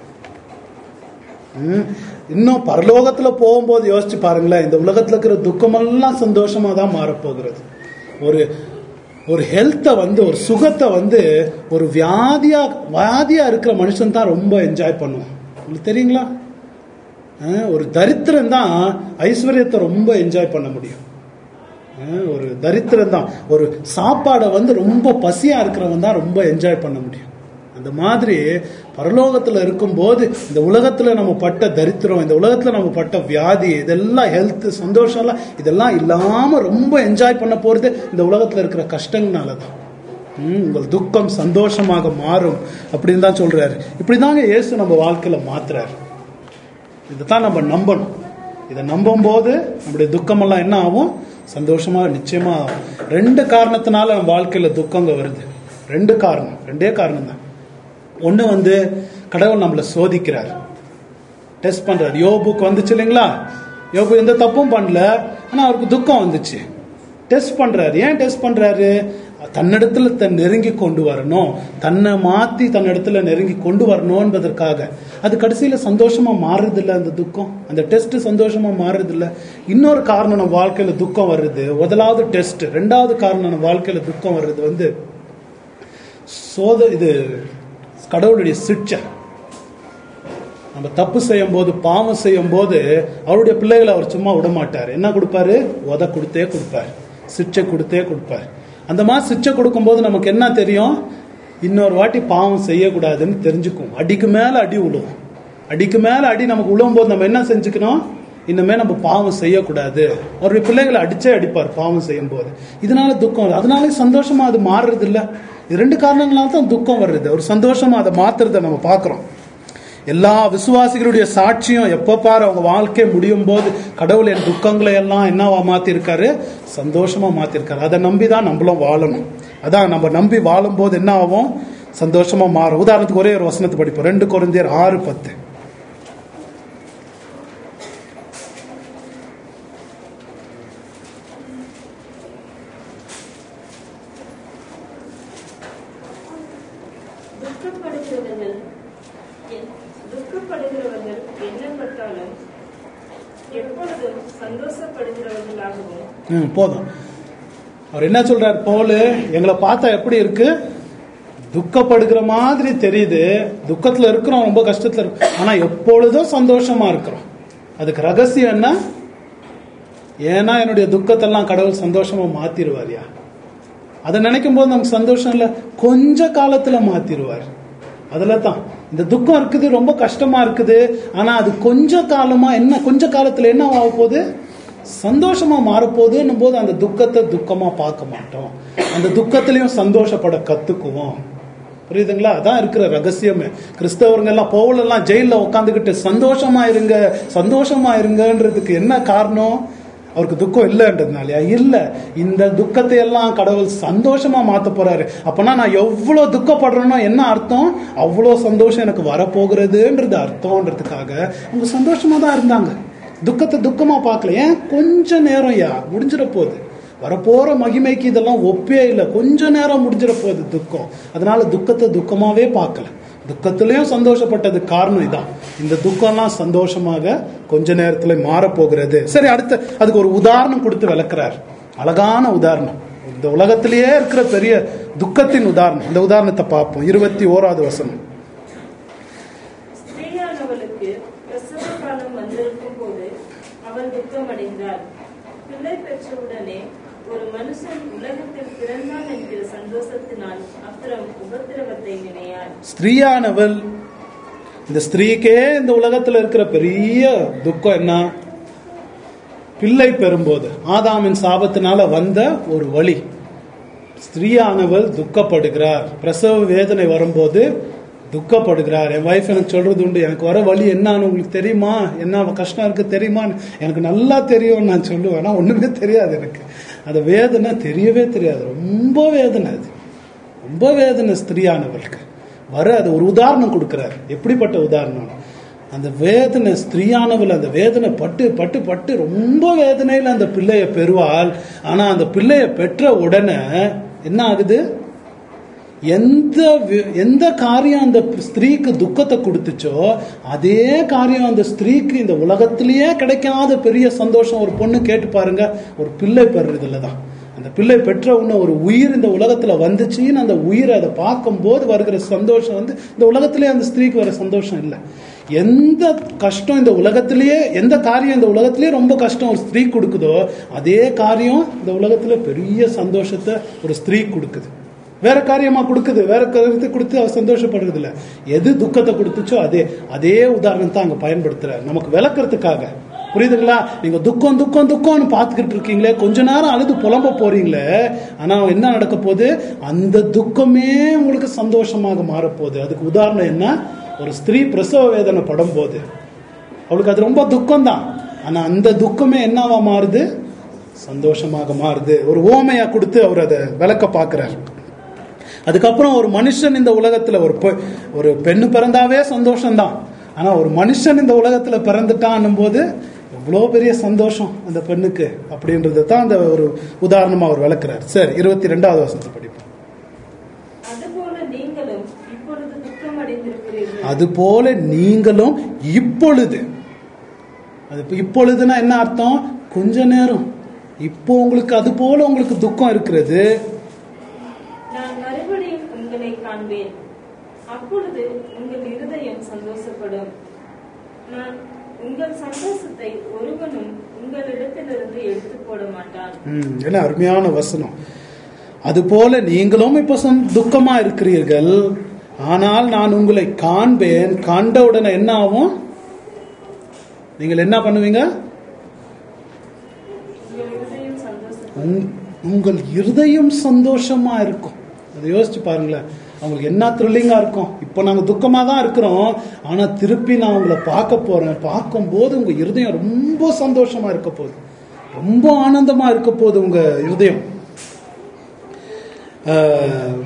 ம், இன்னும் பரலோகத்துல போகும்போது யோசிச்சு பாருங்களேன் இந்த உலகத்துல இருக்கிற துக்கமெல்லாம் சந்தோஷமா தான் மாறப்போகிறது ஒரு ஒரு ஹெல்த்தை வந்து ஒரு சுகத்தை வந்து ஒரு வியாதியா வியாதியா இருக்கிற மனுஷன் தான் ரொம்ப என்ஜாய் பண்ணுவான் உங்களுக்கு தெரியுங்களா அஹ், ஒரு தரித்திரம் தான் ஐஸ்வர்யத்தை ரொம்ப என்ஜாய் பண்ண முடியும் அஹ், ஒரு தரித்திரம் தான் ஒரு சாப்பாடை வந்து ரொம்ப பசியா இருக்கிறவன் தான் ரொம்ப என்ஜாய் பண்ண முடியும் அந்த மாதிரி பரலோகத்துல இருக்கும்போது இந்த உலகத்துல நம்ம பட்ட தரித்திரம் இந்த உலகத்துல நம்ம பட்ட வியாதி இதெல்லாம் ஹெல்த் சந்தோஷம் எல்லாம் இதெல்லாம் இல்லாம ரொம்ப என்ஜாய் பண்ண போறது இந்த உலகத்துல இருக்கிற கஷ்டங்களால தான் ம், உங்கள் துக்கம் சந்தோஷமாக மாறும் அப்படின்னு தான் சொல்றாரு இப்படிதாங்க இயேசு நம்ம வாழ்க்கையில மாத்துறாரு இதைத்தான் நம்ம நம்பணும் இதை நம்பும் போது நம்முடைய துக்கமெல்லாம் என்ன ஆகும் சந்தோஷமா நிச்சயமா ஆகும் ரெண்டு காரணத்தினால நம்ம வாழ்க்கையில துக்கங்க வருது ரெண்டு காரணம் ரெண்டே காரணம் தான் ஒண்ணு வந்து கடவுள் நம்மளை சோதிக்கிறார் டெஸ்ட் பண்றாரு யோபுக்கு வந்துச்சு இல்லைங்களா யோபு எந்த தப்பும் பண்ணல ஆனா அவருக்கு துக்கம் வந்துச்சு டெஸ்ட் பண்றாரு ஏன் டெஸ்ட் பண்றாரு தன்னிடத்துல தன் நெருங்கி கொண்டு வரணும் தன்னை மாத்தி தன்னிடத்துல நெருங்கி கொண்டு வரணும் என்பதற்காக அது கடைசியில சந்தோஷமா மாறுறது இல்ல அந்த துக்கம் அந்த டெஸ்ட் சந்தோஷமா மாறுறது இல்ல இன்னொரு காரணம் நம்ம வாழ்க்கையில துக்கம் வருது முதலாவது டெஸ்ட் ரெண்டாவது காரணம் நம்ம வாழ்க்கையில துக்கம் வர்றது வந்து சோத இது கடவுளுடைய சிக்ஷை நம்ம தப்பு செய்யும் போது பாவம் செய்யும் போது அவருடைய பிள்ளைகளை அவர் சும்மா விட மாட்டார் என்ன கொடுப்பாரு உத கொடுத்தே கொடுப்பார் சிக்ஷை கொடுத்தே கொடுப்பார் அந்த மாதிரி சிக்ஷை கொடுக்கும்போது நமக்கு என்ன தெரியும் இன்னொரு வாட்டி பாவம் செய்யக்கூடாதுன்னு தெரிஞ்சுக்கும் அடிக்கு மேல அடி விழுவும் அடிக்கு மேல அடி நமக்கு விழுவும் போது நம்ம என்ன செஞ்சுக்கணும் இனிமே நம்ம பாவம் செய்யக்கூடாது அவருடைய பிள்ளைகளை அடிச்சே அடிப்பார் பாவம் செய்யும் போது இதனால துக்கம் வருது. அதனால சந்தோஷமா அது மாறுறது இல்ல இது ரெண்டு காரணங்களால தான் துக்கம் வருது ஒரு சந்தோஷமா அதை மாத்துறதை நம்ம பார்க்கிறோம் எல்லா விசுவாசிகளுடைய சாட்சியம் எப்ப பாரு அவங்க வாழ்க்கை முடியும் போது கடவுள் என் துக்கங்களை எல்லாம் என்னவா மாத்திருக்காரு சந்தோஷமா மாத்திருக்காரு அதை நம்பி தான் நம்மளும் வாழணும் அதான் நம்ம நம்பி வாழும் போது என்ன ஆகும் சந்தோஷமா மாறும் உதாரணத்துக்கு ஒரே ஒரு வசனத்தை படிப்போம் ரெண்டு குழந்தையர் ஆறு பத்து துக்கப்படுகிறவர்கள் எ- துக்கப்படுகிறவர்கள் எண்ணப்பட்டாலும் எப்பொழுதும் சந்தோஷப்படுகிறவர்களாகவும் ம், போதும் அவர் என்ன சொல்றார் போல எங்களை பார்த்தா எப்படி இருக்கு துக்கப்படுகிற மாதிரி தெரியுது துக்கத்துல இருக்கிறோம் ரொம்ப கஷ்டத்துல இருக்கும் ஆனா எப்பொழுதும் சந்தோஷமா இருக்கிறோம் அதுக்கு ரகசியம் என்ன ஏன்னா என்னுடைய துக்கத்தெல்லாம் கடவுள் சந்தோஷமா மாத்திருவாரியா அதை நினைக்கும் போது நமக்கு சந்தோஷம் இல்ல கொஞ்ச காலத்துல மாத்திருவார் அதுல தான் இந்த துக்கம் இருக்குது ரொம்ப கஷ்டமா இருக்குது ஆனா அது கொஞ்ச காலமா என்ன கொஞ்ச காலத்துல என்ன ஆக போகுது சந்தோஷமா மாறப்போகுதுன்னும் போது அந்த துக்கத்தை துக்கமா பார்க்க மாட்டோம் அந்த துக்கத்திலையும் சந்தோஷப்பட கத்துக்குவோம் புரியுதுங்களா அதான் இருக்கிற ரகசியமே கிறிஸ்தவருங்க எல்லாம் பவுல் எல்லாம் ஜெயில உட்காந்துக்கிட்டு சந்தோஷமா இருங்க சந்தோஷமா இருங்கன்றதுக்கு என்ன காரணம் அவருக்கு துக்கம் இல்லைன்றதுனாலயா இல்ல இந்த துக்கத்தை எல்லாம் கடவுள் சந்தோஷமா மாத்த போறாரு அப்பனா நான் எவ்வளவு துக்கப்படுறேனோ என்ன அர்த்தம் அவ்வளவு சந்தோஷம் எனக்கு வரப்போகிறதுன்றது அர்த்தம்ன்றதுக்காக அவங்க சந்தோஷமா தான் இருந்தாங்க துக்கத்தை துக்கமா பார்க்கல ஏன் கொஞ்ச நேரம் யா முடிஞ்சிட போகுது வரப்போற மகிமைக்கு இதெல்லாம் ஒப்பே இல்லை கொஞ்ச நேரம் முடிஞ்சிட போகுது துக்கம் அதனால துக்கத்தை துக்கமாவே பார்க்கல துக்கத்திலையும் சந்தோஷப்பட்டது காரணம் இதான் இந்த துக்கம்லாம் சந்தோஷமாக கொஞ்ச நேரத்துல மாறப்போகிறது சரி அடுத்து அதுக்கு ஒரு உதாரணம் கொடுத்து விளக்குறார் அழகான உதாரணம் இந்த உலகத்திலேயே இருக்கிற பெரிய துக்கத்தின் உதாரணம் இந்த உதாரணத்தை பார்ப்போம் இருபத்தி ஓராவது வசனம் ஸ்திரீயானவளுக்கு பிரசவ காலம் வந்திருக்கும் போது அவள் துக்கமடைந்தாள் பிள்ளை பெற்றவுடனே ஒரு மனுஷன் உலகத்தில் பிறந்தான் என்கிற சந்தோஷத்தினால் அப்புறம் உபத்திரவத்தை நினையாள் ஸ்திரீயானவள் இந்த ஸ்திரீக்கே இந்த உலகத்துல இருக்கிற பெரிய துக்கம் என்ன பிள்ளை பெறும்போது ஆதாமின் சாபத்தினால வந்த ஒரு வழி ஸ்திரீயானவள் துக்கப்படுகிறார் பிரசவ வேதனை வரும்போது துக்கப்படுகிறார் என் வைஃப் எனக்கு சொல்றது உண்டு எனக்கு வர வழி என்னன்னு உங்களுக்கு தெரியுமா என்ன கஷ்டம் இருக்கு தெரியுமான்னு எனக்கு நல்லா தெரியும் நான் சொல்லுவேன் ஆனா ஒண்ணுமே தெரியாது எனக்கு அந்த வேதனை தெரியவே தெரியாது ரொம்ப வேதனை அது ரொம்ப வேதனை ஸ்திரீயானவளுக்கு வர அது ஒரு உதாரணம் கொடுக்கிறார் எப்படிப்பட்ட உதாரணம் அந்த வேதனை ஸ்திரீயானவள் அந்த வேதனை பட்டு பட்டு பட்டு ரொம்ப வேதனையில அந்த பிள்ளைய பெறுவாள் ஆனா அந்த பிள்ளைய பெற்ற உடனே என்ன ஆகுது எந்த வி- எந்த காரியம் அந்த ஸ்திரீக்கு துக்கத்தை கொடுத்துச்சோ அதே காரியம் அந்த ஸ்திரீக்கு இந்த உலகத்திலேயே கிடைக்காத பெரிய சந்தோஷம் ஒரு பொண்ணு கேட்டு பாருங்க ஒரு பிள்ளை பெறுறதுல தான் அந்த பிள்ளை பெற்ற உடனே ஒரு உயிர் இந்த உலகத்துல வந்துச்சுன்னு அந்த உயிரை அதை பார்க்கும்போது வருகிற சந்தோஷம் வந்து இந்த உலகத்திலேயே அந்த ஸ்திரீக்கு வர சந்தோஷம் இல்லை எந்த கஷ்டம் இந்த உலகத்திலேயே எந்த காரியம் இந்த உலகத்திலேயே ரொம்ப கஷ்டம் ஒரு ஸ்திரீ கொடுக்குதோ அதே காரியம் இந்த உலகத்துல பெரிய சந்தோஷத்தை ஒரு ஸ்திரீ கொடுக்குது வேற காரியமா கொடுக்குது வேற கருத்து கொடுத்து அவர் சந்தோஷப்படுறது இல்ல எது துக்கத்தை கொடுத்துச்சோ அதே அதே உதாரணத்தை அங்க பயன்படுத்துறாரு நமக்கு விளக்குறதுக்காக புரியுதுங்களா நீங்க துக்கம் துக்கம் துக்கம்னு பார்த்துக்கிட்டு இருக்கீங்களே கொஞ்ச நேரம் அழுது புலம்ப போறீங்களே ஆனா என்ன நடக்க போகுது அந்த துக்கமே உங்களுக்கு சந்தோஷமாக மாறப்போகுது அதுக்கு உதாரணம் என்ன ஒரு ஸ்திரீ பிரசவ வேதனை படும் போது அவளுக்கு அது ரொம்ப துக்கம் தான் ஆனா அந்த துக்கமே என்னவா மாறுது சந்தோஷமாக மாறுது ஒரு ஓமையா கொடுத்து அவர் அதை விளக்க பார்க்கிறார் அதுக்கப்புறம் ஒரு மனுஷன் இந்த உலகத்துல ஒரு பெ- ஒரு பெண்ணு பிறந்தாவே சந்தோஷம்தான் ஆனா ஒரு மனுஷன் இந்த உலகத்துல பிறந்துட்டான்னும் போது எவ்வளோ பெரிய சந்தோஷம் அந்த பெண்ணுக்கு அப்படின்றது தான் அந்த ஒரு உதாரணமா அவர் விளக்குறார் சரி இருபத்தி ரெண்டாவது வருஷத்தை படிப்போம் அதுபோல நீங்களும் இப்பொழுது துக்கம் அடைந்திருக்கிறீர்கள் அதுபோல நீங்களும் இப்பொழுது அது இப்ப இப்பொழுதுனா என்ன அர்த்தம் கொஞ்ச நேரம் இப்போ உங்களுக்கு அது போல உங்களுக்கு துக்கம் இருக்கிறது நான் மறுபடியும் உங்களை காண்பேன் அப்பொழுது உங்கள் இருதயம் சந்தோஷப்படும் நான் உங்கள் சந்தோஷத்தை ஒருவனும் உங்களிடத்திலிருந்து எடுத்து போட மாட்டான் ம், என்ன அருமையான வசனம் அதுபோல நீங்களும் இப்ப சொந்த- துக்கமா இருக்கிறீர்கள் ஆனால் நான் உங்களை காண்பேன் கண்ட உடனே என்ன ஆகும் நீங்கள் என்ன பண்ணுவீங்க உங்கள் இருதயம் சந்தோஷப்படும் உங்- உங்கள் இருதயம் சந்தோஷமா இருக்கும் அதை யோசிச்சு பாருங்களேன் அவங்களுக்கு என்ன த்ரில்லிங்கா இருக்கும் இப்போ நாங்க துக்கமா தான் இருக்கிறோம் ஆனா திருப்பி நான் உங்களை பார்க்க போறேன் பார்க்கும்போது உங்க இருதயம் ரொம்ப சந்தோஷமா இருக்க போகுது ரொம்ப ஆனந்தமா இருக்க போகுது உங்க இருதயம் ஆஹ்,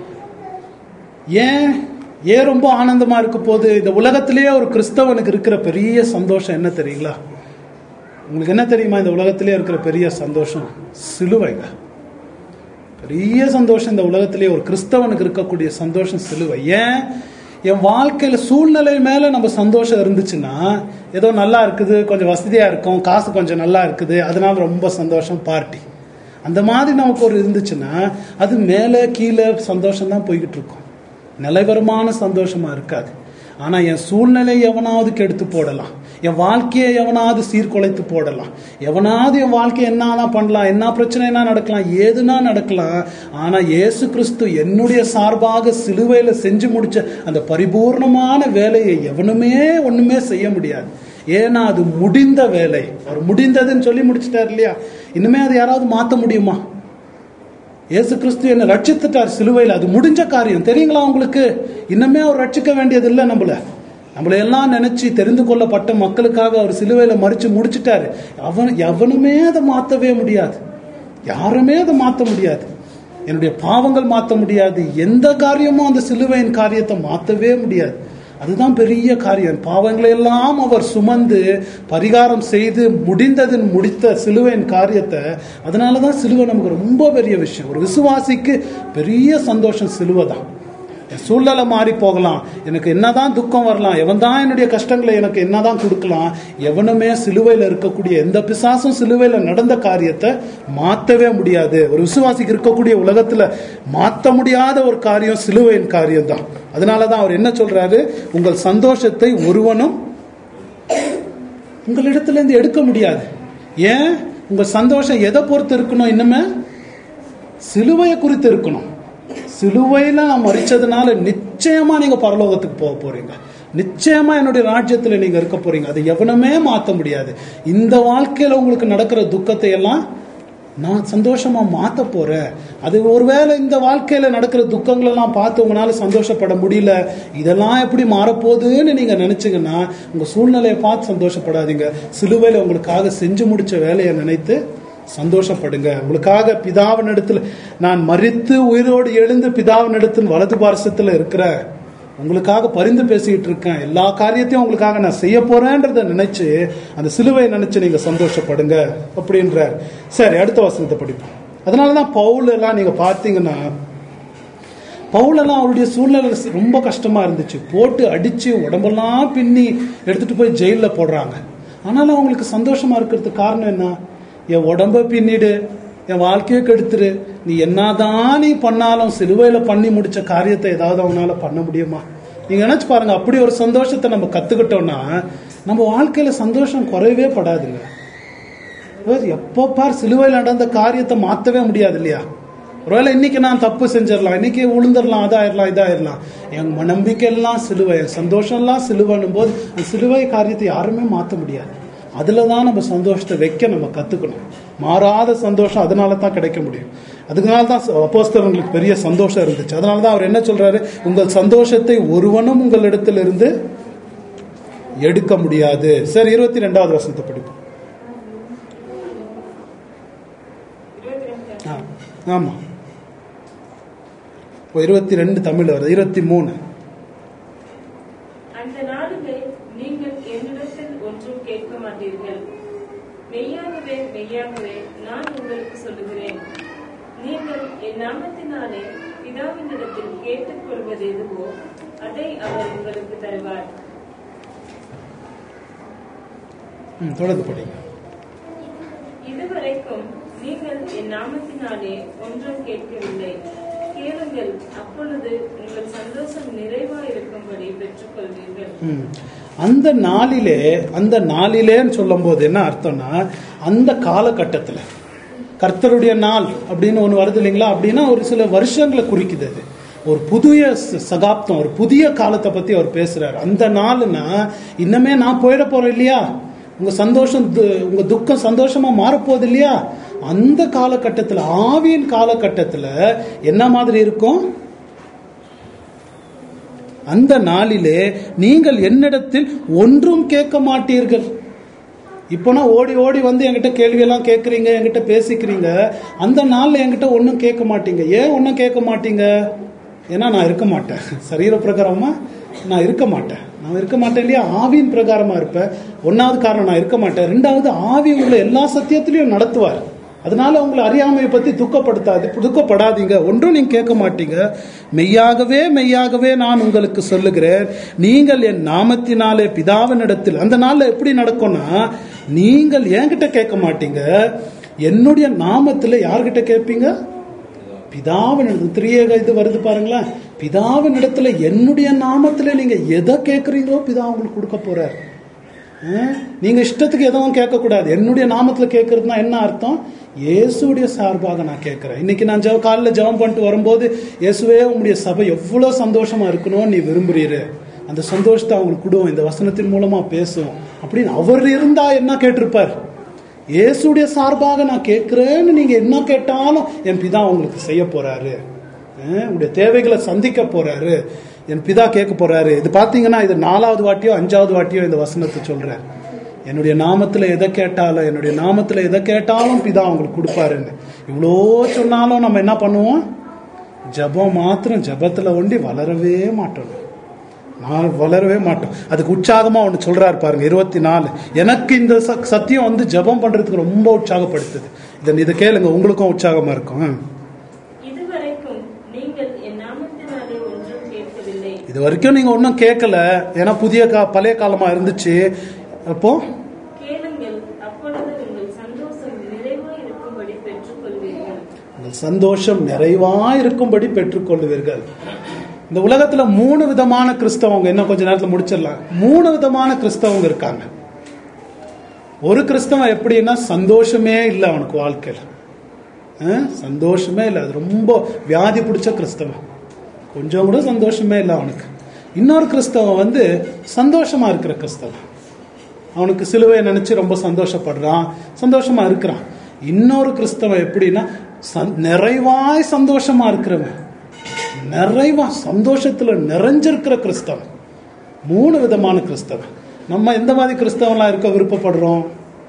ஏன் ஏன் ரொம்ப ஆனந்தமா இருக்க போகுது இந்த உலகத்திலேயே ஒரு கிறிஸ்தவனுக்கு இருக்கிற பெரிய சந்தோஷம் என்ன தெரியுங்களா உங்களுக்கு என்ன தெரியுமா இந்த உலகத்திலே இருக்கிற பெரிய சந்தோஷம் சிலுவைங்க பெரிய சந்தோஷம் இந்த உலகத்திலே ஒரு கிறிஸ்தவனுக்கு இருக்கக்கூடிய சந்தோஷம் சிலுவை ஏன் என் வாழ்க்கையில சூழ்நிலை மேல நம்ம சந்தோஷம் இருந்துச்சுன்னா ஏதோ நல்லா இருக்குது கொஞ்சம் வசதியா இருக்கும் காசு கொஞ்சம் நல்லா இருக்குது அதனால ரொம்ப சந்தோஷம் பார்ட்டி அந்த மாதிரி நமக்கு ஒரு இருந்துச்சுன்னா அது மேலே கீழே சந்தோஷம் தான் போய்கிட்டு இருக்கும் நிலைவரமான சந்தோஷமா இருக்காது ஆனா என் சூழ்நிலை எவனாவது கெடுத்து போடலாம் என் வாழ்க்கையை எவனாவது சீர்குலைத்து போடலாம் எவனாவது என் வாழ்க்கையை என்னன்னா பண்ணலாம் என்ன பிரச்சனை என்ன நடக்கலாம் ஏதுனா நடக்கலாம் ஆனா இயேசு கிறிஸ்து என்னுடைய சார்பாக சிலுவையில செஞ்சு முடிச்ச அந்த பரிபூர்ணமான வேலையை எவனுமே ஒண்ணுமே செய்ய முடியாது ஏன்னா அது முடிந்த வேலை அவர் முடிந்ததுன்னு சொல்லி முடிச்சிட்டார் இல்லையா இனிமே அதை யாராவது மாத்த முடியுமா இயேசு கிறிஸ்து என்ன ரட்சித்துட்டார் சிலுவையில் அது முடிஞ்ச காரியம் தெரியுங்களா உங்களுக்கு இன்னுமே அவர் ரட்சிக்க வேண்டியது இல்லை நம்மள நம்மளை எல்லாம் நினைச்சு தெரிந்து கொள்ளப்பட்ட மக்களுக்காக அவர் சிலுவையில மறிச்சு முடிச்சிட்டாரு அவன் எவனுமே அதை மாத்தவே முடியாது யாருமே அதை மாத்த முடியாது என்னுடைய பாவங்கள் மாத்த முடியாது எந்த காரியமும் அந்த சிலுவையின் காரியத்தை மாத்தவே முடியாது அதுதான் பெரிய காரியம் பாவங்களை எல்லாம் அவர் சுமந்து பரிகாரம் செய்து முடிந்ததின் முடித்த சிலுவையின் காரியத்தை அதனால தான் சிலுவை நமக்கு ரொம்ப பெரிய விஷயம் ஒரு விசுவாசிக்கு பெரிய சந்தோஷம் சிலுவை தான் என் சூழ்நிலை மாறி போகலாம் எனக்கு என்னதான் துக்கம் வரலாம் எவன் தான் என்னுடைய கஷ்டங்களை எனக்கு என்னதான் கொடுக்கலாம் எவனுமே சிலுவையில் இருக்கக்கூடிய எந்த பிசாசும் சிலுவையில் நடந்த காரியத்தை மாற்றவே முடியாது ஒரு விசுவாசிக்கு இருக்கக்கூடிய உலகத்துல மாற்ற முடியாத ஒரு காரியம் சிலுவையின் காரியம் தான் அதனாலதான் அவர் என்ன சொல்றாரு உங்கள் சந்தோஷத்தை ஒருவனும் உங்களிடத்துல இருந்து எடுக்க முடியாது ஏன் உங்க சந்தோஷம் எதை பொறுத்து இருக்கணும் இன்னுமே சிலுவையை குறித்து இருக்கணும் சிலுவையில நான் மறிச்சதுனால நிச்சயமா நீங்க பரலோகத்துக்கு போக போறீங்க நிச்சயமா என்னுடைய ராஜ்யத்துல நீங்க இருக்க போறீங்க அதை எவனுமே மாத்த முடியாது இந்த வாழ்க்கையில உங்களுக்கு நடக்கிற துக்கத்தை எல்லாம் நான் சந்தோஷமா மாத்த போறேன் அது ஒருவேளை இந்த வாழ்க்கையில நடக்கிற துக்கங்கள் எல்லாம் பார்த்து உங்களால சந்தோஷப்பட முடியல இதெல்லாம் எப்படி மாறப்போகுதுன்னு நீங்க நினைச்சீங்கன்னா உங்க சூழ்நிலையை பார்த்து சந்தோஷப்படாதீங்க சிலுவையில உங்களுக்காக செஞ்சு முடிச்ச வேலையை நினைத்து சந்தோஷப்படுங்க உங்களுக்காக பிதாவின் இடத்துல நான் மறித்து உயிரோடு எழுந்து பிதாவின் இடத்தின் வலது பார்சத்துல இருக்கிற உங்களுக்காக பரிந்து பேசிக்கிட்டு இருக்கேன் எல்லா காரியத்தையும் உங்களுக்காக நான் செய்ய போறேன்றத நினைச்சு அந்த சிலுவையை நினைச்சு நீங்க சந்தோஷப்படுங்க அப்படின்றார் சரி அடுத்த வசனத்தை படிப்போம் அதனாலதான் பவுல் எல்லாம் நீங்க பார்த்தீங்கன்னா பவுலெல்லாம் அவருடைய சூழ்நிலை ரொம்ப கஷ்டமா இருந்துச்சு போட்டு அடிச்சு உடம்பெல்லாம் பின்னி எடுத்துட்டு போய் ஜெயில போடுறாங்க ஆனாலும் அவங்களுக்கு சந்தோஷமா இருக்கிறதுக்கு காரணம் என்ன என் உடம்ப பின்னிடு என் வாழ்க்கையை கெடுத்துரு நீ என்னதான் நீ பண்ணாலும் சிலுவையில பண்ணி முடிச்ச காரியத்தை ஏதாவது அவனால பண்ண முடியுமா நீங்க நினைச்சு பாருங்க அப்படி ஒரு சந்தோஷத்தை நம்ம கத்துக்கிட்டோம்னா நம்ம வாழ்க்கையில சந்தோஷம் குறையவே படாதுங்க எப்போ பார் சிலுவையில் நடந்த காரியத்தை மாத்தவே முடியாது இல்லையா ஒருவேளை இன்னைக்கு நான் தப்பு செஞ்சிடலாம் இன்னைக்கு உளுந்துடலாம் அதாயிரலாம் இதாயிரலாம் என் நம்பிக்கை எல்லாம் சிலுவை என் சந்தோஷம் எல்லாம் சிலுவைன்னும் போது அந்த சிலுவை காரியத்தை யாருமே மாற்ற முடியாது அதுல தான் நம்ம சந்தோஷத்தை வைக்க நம்ம கத்துக்கணும் மாறாத சந்தோஷம் அதனால தான் கிடைக்க முடியும் அதுக்குனால தான் அப்போஸ்தலங்களுக்கு பெரிய சந்தோஷம் இருந்துச்சு அதனால தான் அவர் என்ன சொல்றாரு உங்கள் சந்தோஷத்தை ஒருவனும் உங்களிடத்திலிருந்து எடுக்க முடியாது சரி இருபத்தி ரெண்டாவது வசனத்தை படிப்போம் இருபத்தி ரெண்டு ஆ, ஆமா இப்போ இருபத்தி ரெண்டு தமிழ் வருது இருபத்தி மூணு அந்த நாளிலே நீங்கள் என்னிடத்தில் ஒன்றும் கேட்க மாட்டீர்கள் மெய்யாகவே மெய்யாகவே நான் உங்களுக்கு சொல்லுகிறேன் நீங்கள் என் நாமத்தினாலே பிதாவினிடத்தில் கேட்டுக்கொள்வது எதுவோ அதை அவர் உங்களுக்கு தருவார் ம், தொடர்ந்து படிங்க இதுவரைக்கும் நீங்கள் என் நாமத்தினாலே ஒன்றும் கேட்கவில்லை கேளுங்கள் அப்பொழுது உங்கள் சந்தோஷம் நிறைவாயிருக்கும்படி பெற்றுக்கொள்வீர்கள் ம். அந்த நாளிலே அந்த நாளிலேன்னு சொல்லும்போது என்ன அர்த்தம்னா அந்த காலகட்டத்தில் கர்த்தருடைய நாள் அப்படின்னு ஒன்று வருது இல்லைங்களா அப்படின்னா ஒரு சில வருஷங்களை குறிக்குது அது ஒரு புதிய ச- சகாப்தம் ஒரு புதிய காலத்தை பத்தி அவர் பேசுறாரு அந்த நாள்னா இன்னமே நான் போயிட போறேன் இல்லையா உங்க சந்தோஷம் து- உங்க துக்கம் சந்தோஷமா மாறப்போகுது இல்லையா அந்த காலகட்டத்தில் ஆவியின் காலகட்டத்தில் என்ன மாதிரி இருக்கும் அந்த நாளிலே நீங்கள் என்னிடத்தில் ஒன்றும் கேட்க மாட்டீர்கள் இப்போனா ஓடி ஓடி வந்து என்கிட்ட கேள்வியெல்லாம் கேட்குறீங்க என்கிட்ட பேசிக்கிறீங்க அந்த நாளில் என்கிட்ட ஒன்றும் கேட்க மாட்டீங்க ஏன் ஒன்றும் கேட்க மாட்டீங்க ஏன்னா நான் இருக்க மாட்டேன் சரீர பிரகாரமா நான் இருக்க மாட்டேன் நான் இருக்க மாட்டேன் இல்லையா ஆவியின் பிரகாரமா இருப்பேன் ஒன்னாவது காரணம் நான் இருக்க மாட்டேன் ரெண்டாவது ஆவி உள்ள எல்லா சத்தியத்திலையும் நடத்துவார் அதனால உங்களை அறியாமையை பத்தி துக்கப்படுத்தாது துக்கப்படாதீங்க ஒன்றும் நீங்க கேட்க மாட்டீங்க மெய்யாகவே மெய்யாகவே நான் உங்களுக்கு சொல்லுகிறேன் நீங்கள் என் நாமத்தினாலே பிதாவினிடத்தில் அந்த நாள்ல எப்படி நடக்கும்னா நீங்கள் என்கிட்ட கேட்க மாட்டீங்க என்னுடைய நாமத்துல யார்கிட்ட கேட்பீங்க பிதாவின் திரியேக இது வருது பாருங்களேன் பிதாவின் இடத்துல என்னுடைய நாமத்துல நீங்க எதை கேட்குறீங்களோ பிதா உங்களுக்கு கொடுக்க போறார் அஹ், நீங்க இஷ்டத்துக்கு எதுவும் கேட்கக்கூடாது என்னுடைய நாமத்துல கேட்கறதுனா என்ன அர்த்தம் இயேசுடைய சார்பாக நான் கேட்கிறேன் இன்னைக்கு நான் ஜெப காலையில் ஜெபம் பண்ணிட்டு வரும்போது இயேசுவே உங்களுடைய சபை எவ்வளவு சந்தோஷமா இருக்கணும்னு நீ விரும்புறீரு அந்த சந்தோஷத்தை அவங்களுக்கு கொடுவோம் இந்த வசனத்தின் மூலமா பேசுவோம் அப்படின்னு அவர் இருந்தா என்ன கேட்டிருப்பார் இயேசுடைய சார்பாக நான் கேட்கிறேன்னு நீங்க என்ன கேட்டாலும் என் பிதா உங்களுக்கு செய்ய போறாரு அஹ் உங்களுடைய தேவைகளை சந்திக்க போறாரு என் பிதா கேட்க போறாரு இது பாத்தீங்கன்னா இது நாலாவது வாட்டியோ அஞ்சாவது வாட்டியோ இந்த வசனத்தை சொல்றார் என்னுடைய நாமத்துல எதை கேட்டாலும் என்னுடைய நாமத்துல எதை கேட்டாலும் பிதா உங்களுக்கு கொடுப்பாருன்னு இவ்வளோ சொன்னாலும் நம்ம என்ன பண்ணுவோம் ஜெபம் மாத்திரம் ஜெபத்துல ஒண்டி வளரவே மாட்டோம் நான் வளரவே மாட்டோம் அதுக்கு உற்சாகமா ஒன்று சொல்றாரு பாருங்க இருபத்தி நாலு எனக்கு இந்த ச- சத்தியம் வந்து ஜெபம் பண்றதுக்கு ரொம்ப உற்சாகப்படுத்துது இதை இதை கேளுங்க உங்களுக்கும் உற்சாகமா இருக்கும் ம். இதுவரைக்கும் நீங்கள் என் நாமத்தினாலே ஒன்றும் கேட்கவில்லை இது வரைக்கும் நீங்க ஒன்றும் கேட்கல ஏன்னா புதிய கா பழைய காலமா இருந்துச்சு அப்போ கேளுங்கள் அப்பொழுது உங்கள் சந்தோஷம் நிறைவாய் இருக்கும்படி பெற்றுக்கொள்வீர்கள் உங்கள் சந்தோஷம் நிறைவா இருக்கும்படி பெற்றுக்கொள்வீர்கள் இந்த உலகத்துல மூணு விதமான கிறிஸ்தவங்க இன்னும் கொஞ்ச நேரத்துல முடிச்சிடலாம் மூணு விதமான கிறிஸ்தவங்க இருக்காங்க ஒரு கிறிஸ்தவன் எப்படின்னா சந்தோஷமே இல்லை அவனுக்கு வாழ்க்கையில் அஹ், சந்தோஷமே இல்லை அது ரொம்ப வியாதி பிடிச்ச கிறிஸ்தவன் கொஞ்சம் கூட சந்தோஷமே இல்லை அவனுக்கு இன்னொரு கிறிஸ்தவன் வந்து சந்தோஷமா இருக்கிற கிறிஸ்தவன் அவனுக்கு சிலுவையை நினைச்சு ரொம்ப சந்தோஷப்படுறான் சந்தோஷமா இருக்கிறான் இன்னொரு கிறிஸ்தவன் எப்படின்னா சந்- நிறைவாய் சந்தோஷமா இருக்கிறவன் நிறைவா சந்தோஷத்துல நிறைஞ்சிருக்கிற கிறிஸ்தவன் மூணு விதமான கிறிஸ்தவன் நம்ம எந்த மாதிரி கிறிஸ்தவன்லாம் இருக்க விருப்பப்படுறோம்